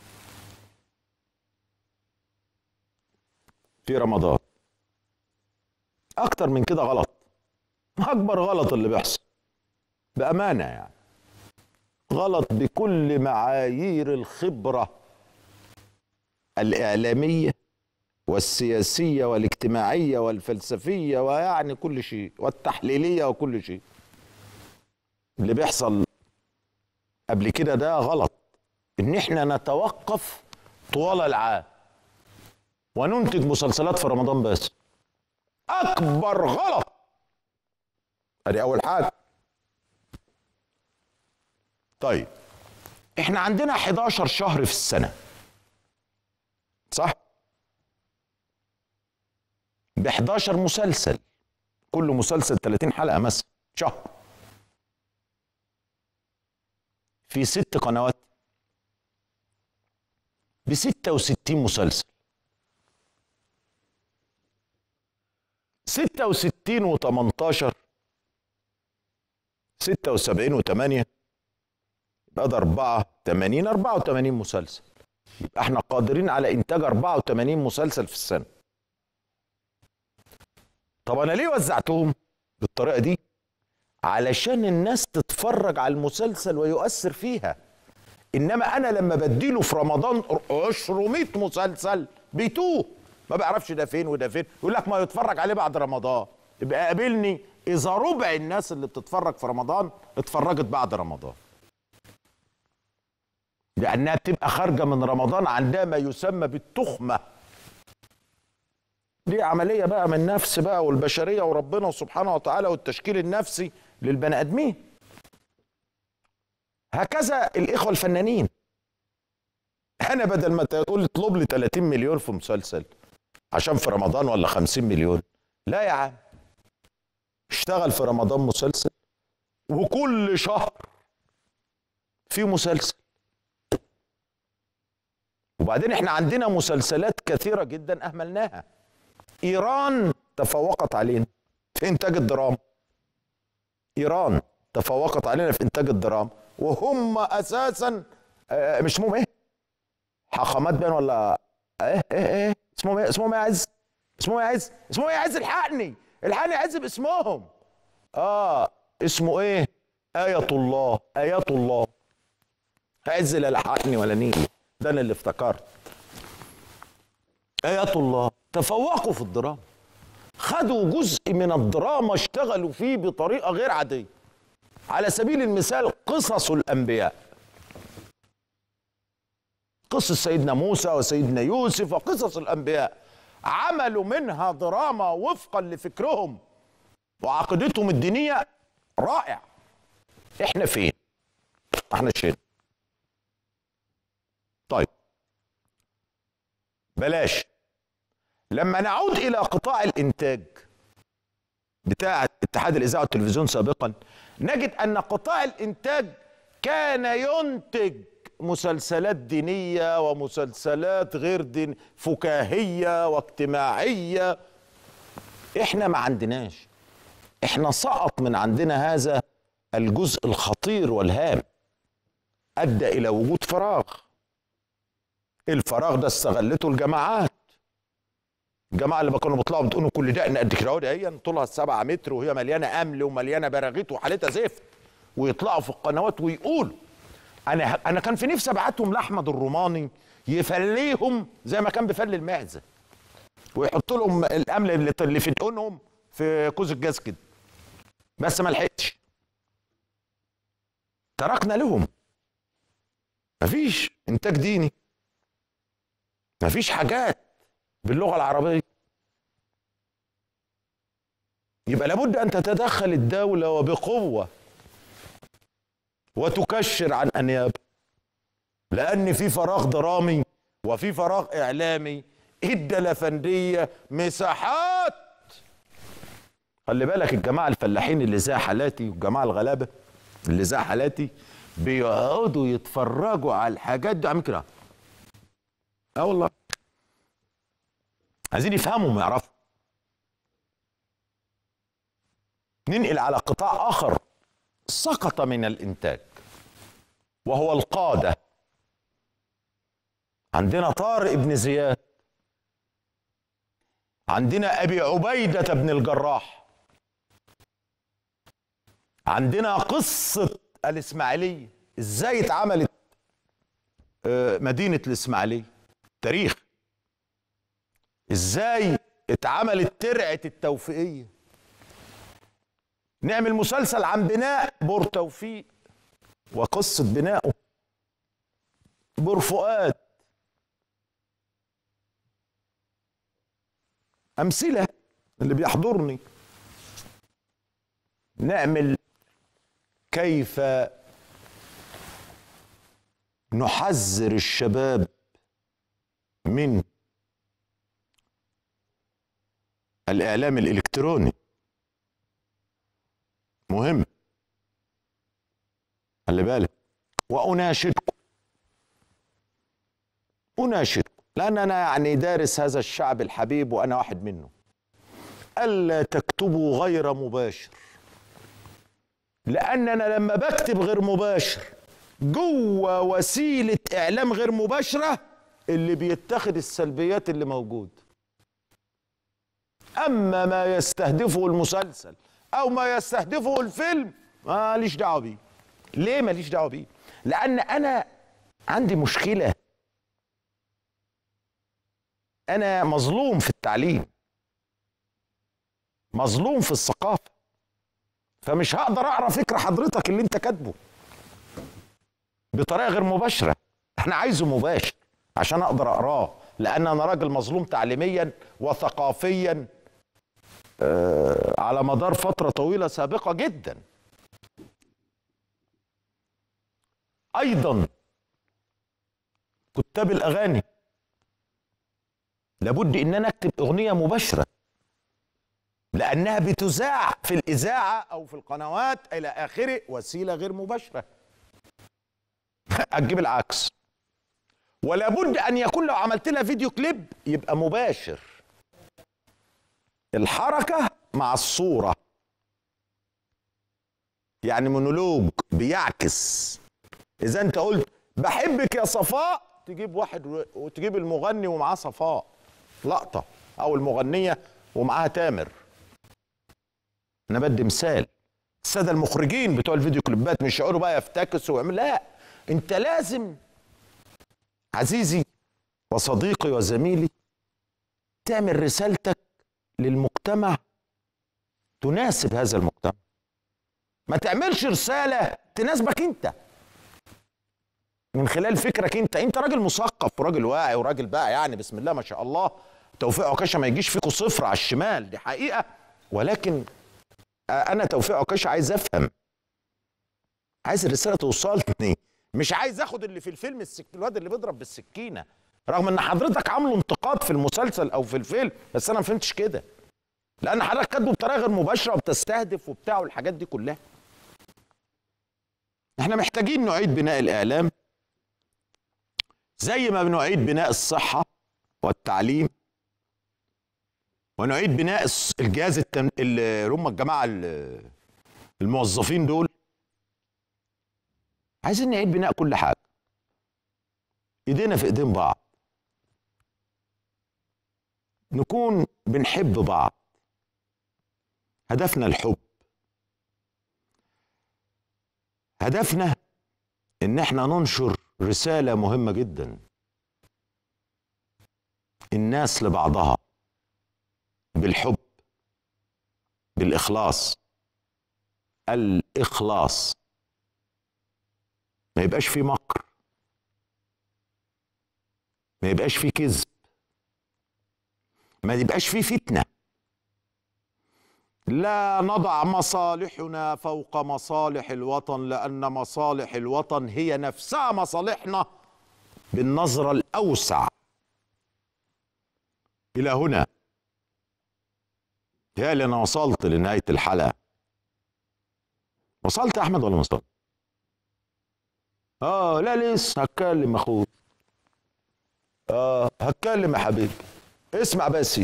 Speaker 1: في رمضان اكتر من كده غلط اكبر غلط اللي بيحصل بامانه يعني غلط بكل معايير الخبره الاعلاميه والسياسيه والاجتماعيه والفلسفيه ويعني كل شيء والتحليليه وكل شيء اللي بيحصل قبل كده ده غلط ان احنا نتوقف طوال العام وننتج مسلسلات في رمضان بس اكبر غلط ادي اول حاجه طيب احنا عندنا 11 شهر في السنه صح ب 11 مسلسل كل مسلسل 30 حلقه مثلا شهر في ست قنوات ب 66 مسلسل 66 و18 76 و8 يبقى ده 84 84 مسلسل يبقى احنا قادرين على انتاج 84 مسلسل في السنه طب انا ليه وزعتهم بالطريقه دي علشان الناس تتفرج على المسلسل ويؤثر فيها انما انا لما بديله في رمضان 200 مسلسل بيتوه ما بيعرفش ده فين وده فين يقول لك ما يتفرج عليه بعد رمضان يبقى قابلني اذا ربع الناس اللي بتتفرج في رمضان اتفرجت بعد رمضان لانها بتبقى خارجه من رمضان عندها ما يسمى بالتخمه دي عمليه بقى من نفس بقى والبشريه وربنا سبحانه وتعالى والتشكيل النفسي للبني ادمين هكذا الاخوه الفنانين انا بدل ما تقول اطلب لي 30 مليون في مسلسل عشان في رمضان ولا 50 مليون لا يا عم اشتغل في رمضان مسلسل وكل شهر في مسلسل وبعدين احنا عندنا مسلسلات كثيره جدا اهملناها ايران تفوقت علينا في انتاج الدراما ايران تفوقت علينا في انتاج الدراما وهم اساسا آه، مش اسمهم ايه حاخامات بين ولا ايه ايه ايه اسمهم ايه اسمهم ايه يا عز اسمهم ايه يا عز اسمهم ايه يا عز الحقني الحقني يا عز باسمهم اه اسمه ايه آية الله آيات الله عز لا لحقني ولا نيلي ده انا اللي افتكرت آيات الله تفوقوا في الدراما خدوا جزء من الدراما اشتغلوا فيه بطريقة غير عادية على سبيل المثال قصص الأنبياء قصة سيدنا موسى وسيدنا يوسف وقصص الأنبياء عملوا منها دراما وفقا لفكرهم وعقيدتهم الدينية رائع احنا فين احنا شين طيب بلاش لما نعود الى قطاع الانتاج بتاع اتحاد الاذاعه والتلفزيون سابقا نجد ان قطاع الانتاج كان ينتج مسلسلات دينيه ومسلسلات غير دين فكاهيه واجتماعيه احنا ما عندناش احنا سقط من عندنا هذا الجزء الخطير والهام ادى الى وجود فراغ الفراغ ده استغلته الجماعات الجماعه اللي كانوا بيطلعوا بتقولوا كل دقن قد كده اهو هي طولها 7 متر وهي مليانه امل ومليانه براغيث وحالتها زفت ويطلعوا في القنوات ويقولوا انا انا كان في نفسي ابعتهم لاحمد الروماني يفليهم زي ما كان بيفلي المعزه ويحط لهم الامل اللي اللي في دقنهم في كوز الجاز كده بس ما لحقتش تركنا لهم مفيش انتاج ديني مفيش حاجات باللغه العربيه يبقى لابد ان تتدخل الدوله وبقوه وتكشر عن انياب لان في فراغ درامي وفي فراغ اعلامي ادى الافنديه مساحات خلي بالك الجماعه الفلاحين اللي زي حالاتي والجماعه الغلابه اللي زي حالاتي بيقعدوا يتفرجوا على الحاجات دي عامل كده اه والله عايزين يفهموا ويعرفوا ننقل على قطاع اخر سقط من الانتاج وهو القاده عندنا طارق بن زياد عندنا ابي عبيده بن الجراح عندنا قصه الاسماعيليه ازاي اتعملت آه، مدينه الاسماعيليه تاريخ ازاي اتعملت ترعه التوفيقيه نعمل مسلسل عن بناء بور توفيق وقصه بنائه بور فؤاد امثله اللي بيحضرني نعمل كيف نحذر الشباب من الاعلام الالكتروني مهم خلي بالك واناشدكم اناشدكم لان انا يعني دارس هذا الشعب الحبيب وانا واحد منه الا تكتبوا غير مباشر لان انا لما بكتب غير مباشر جوه وسيله اعلام غير مباشره اللي بيتخذ السلبيات اللي موجود اما ما يستهدفه المسلسل او ما يستهدفه الفيلم ماليش دعوه بيه ليه ماليش دعوه بيه لان انا عندي مشكله انا مظلوم في التعليم مظلوم في الثقافه فمش هقدر اقرا فكره حضرتك اللي انت كاتبه بطريقه غير مباشره احنا عايزه مباشر عشان اقدر اقراه لان انا راجل مظلوم تعليميا وثقافيا آه على مدار فتره طويله سابقه جدا ايضا كتاب الاغاني لابد ان انا اكتب اغنيه مباشره لانها بتذاع في الاذاعه او في القنوات الى اخره وسيله غير مباشره هتجيب العكس ولا بد ان يكون لو عملت لها فيديو كليب يبقى مباشر الحركه مع الصوره يعني مونولوج بيعكس اذا انت قلت بحبك يا صفاء تجيب واحد وتجيب المغني ومعاه صفاء لقطه او المغنيه ومعاها تامر انا بدي مثال الساده المخرجين بتوع الفيديو كليبات مش يقعدوا بقى يفتكسوا ويعملوا لا انت لازم عزيزي وصديقي وزميلي تعمل رسالتك للمجتمع تناسب هذا المجتمع ما تعملش رساله تناسبك انت من خلال فكرك انت انت راجل مثقف وراجل واعي وراجل بقى يعني بسم الله ما شاء الله توفيق عكاشه ما يجيش فيكم صفر على الشمال دي حقيقه ولكن انا توفيق عكاشه عايز افهم عايز الرساله توصلني مش عايز اخد اللي في الفيلم السك... الواد اللي بيضرب بالسكينه رغم ان حضرتك عامله انتقاد في المسلسل او في الفيلم بس انا ما فهمتش كده لان حضرتك كاتبه بطريقه غير مباشره وبتستهدف وبتاع والحاجات دي كلها احنا محتاجين نعيد بناء الاعلام زي ما بنعيد بناء الصحه والتعليم ونعيد بناء الجهاز التم... اللي هم الجماعه الموظفين دول عايزين نعيد بناء كل حاجه ايدينا في ايدين بعض نكون بنحب بعض هدفنا الحب هدفنا ان احنا ننشر رساله مهمه جدا الناس لبعضها بالحب بالاخلاص الاخلاص ما يبقاش في مكر ما يبقاش في كذب ما يبقاش في فتنه لا نضع مصالحنا فوق مصالح الوطن لان مصالح الوطن هي نفسها مصالحنا بالنظرة الأوسع إلى هنا تهيألي أنا وصلت لنهاية الحلقة وصلت يا أحمد ولا ما وصلت؟ آه لا لسه هتكلم يا أخوي آه هتكلم يا حبيبي اسمع بس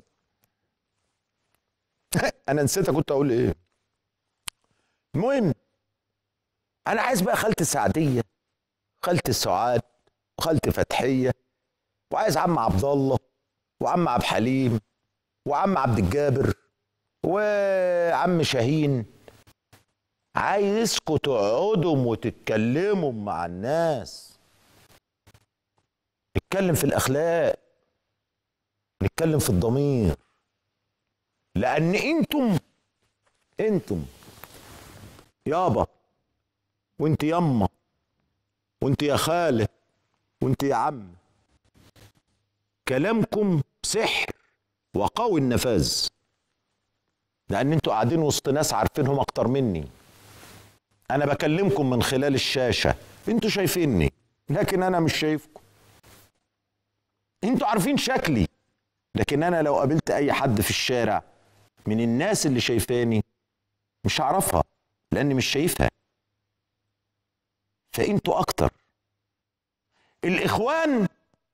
Speaker 1: أنا نسيت كنت أقول إيه المهم أنا عايز بقى خالتي سعدية خالتي سعاد وخالتي فتحية وعايز عم عبد الله وعم عبد الحليم وعم عبد الجابر وعم شاهين عايزكم تقعدوا وتتكلموا مع الناس نتكلم في الاخلاق نتكلم في الضمير لان انتم انتم يابا وانت يما وانت يا خاله وانت يا عم كلامكم سحر وقوي النفاذ لان انتوا قاعدين وسط ناس عارفينهم اكتر مني انا بكلمكم من خلال الشاشه انتوا شايفيني لكن انا مش شايفكم انتوا عارفين شكلي لكن انا لو قابلت اي حد في الشارع من الناس اللي شايفاني مش هعرفها لاني مش شايفها فانتوا اكتر الاخوان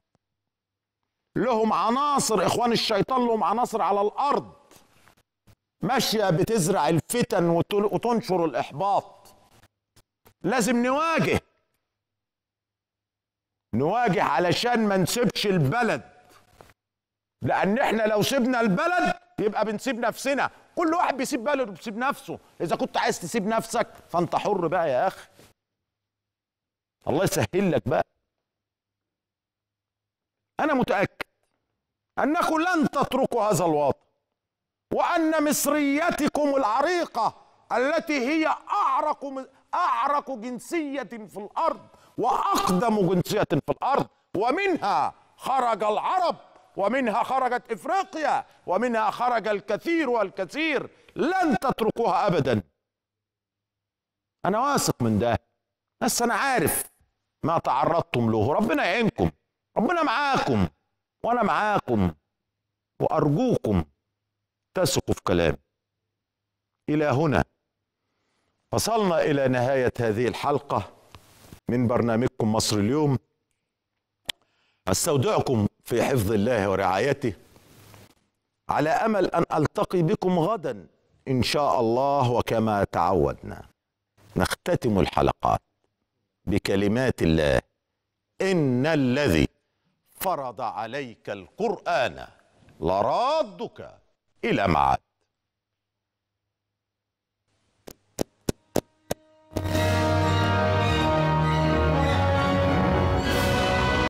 Speaker 1: لهم عناصر اخوان الشيطان لهم عناصر على الارض ماشيه بتزرع الفتن وتنشر الاحباط لازم نواجه نواجه علشان ما نسيبش البلد لان احنا لو سيبنا البلد يبقى بنسيب نفسنا كل واحد بيسيب بلده وبيسيب نفسه اذا كنت عايز تسيب نفسك فانت حر بقى يا اخي الله يسهل لك بقى انا متاكد انكم لن تتركوا هذا الوطن وان مصريتكم العريقه التي هي اعرق اعرق جنسيه في الارض واقدم جنسيه في الارض ومنها خرج العرب ومنها خرجت افريقيا ومنها خرج الكثير والكثير لن تتركوها ابدا انا واثق من ده بس انا عارف ما تعرضتم له ربنا يعينكم ربنا معاكم وانا معاكم وارجوكم تثقوا في كلامي الى هنا وصلنا الى نهايه هذه الحلقه من برنامجكم مصر اليوم استودعكم في حفظ الله ورعايته على امل ان التقي بكم غدا ان شاء الله وكما تعودنا نختتم الحلقات بكلمات الله ان الذي فرض عليك القران لرادك الى معاد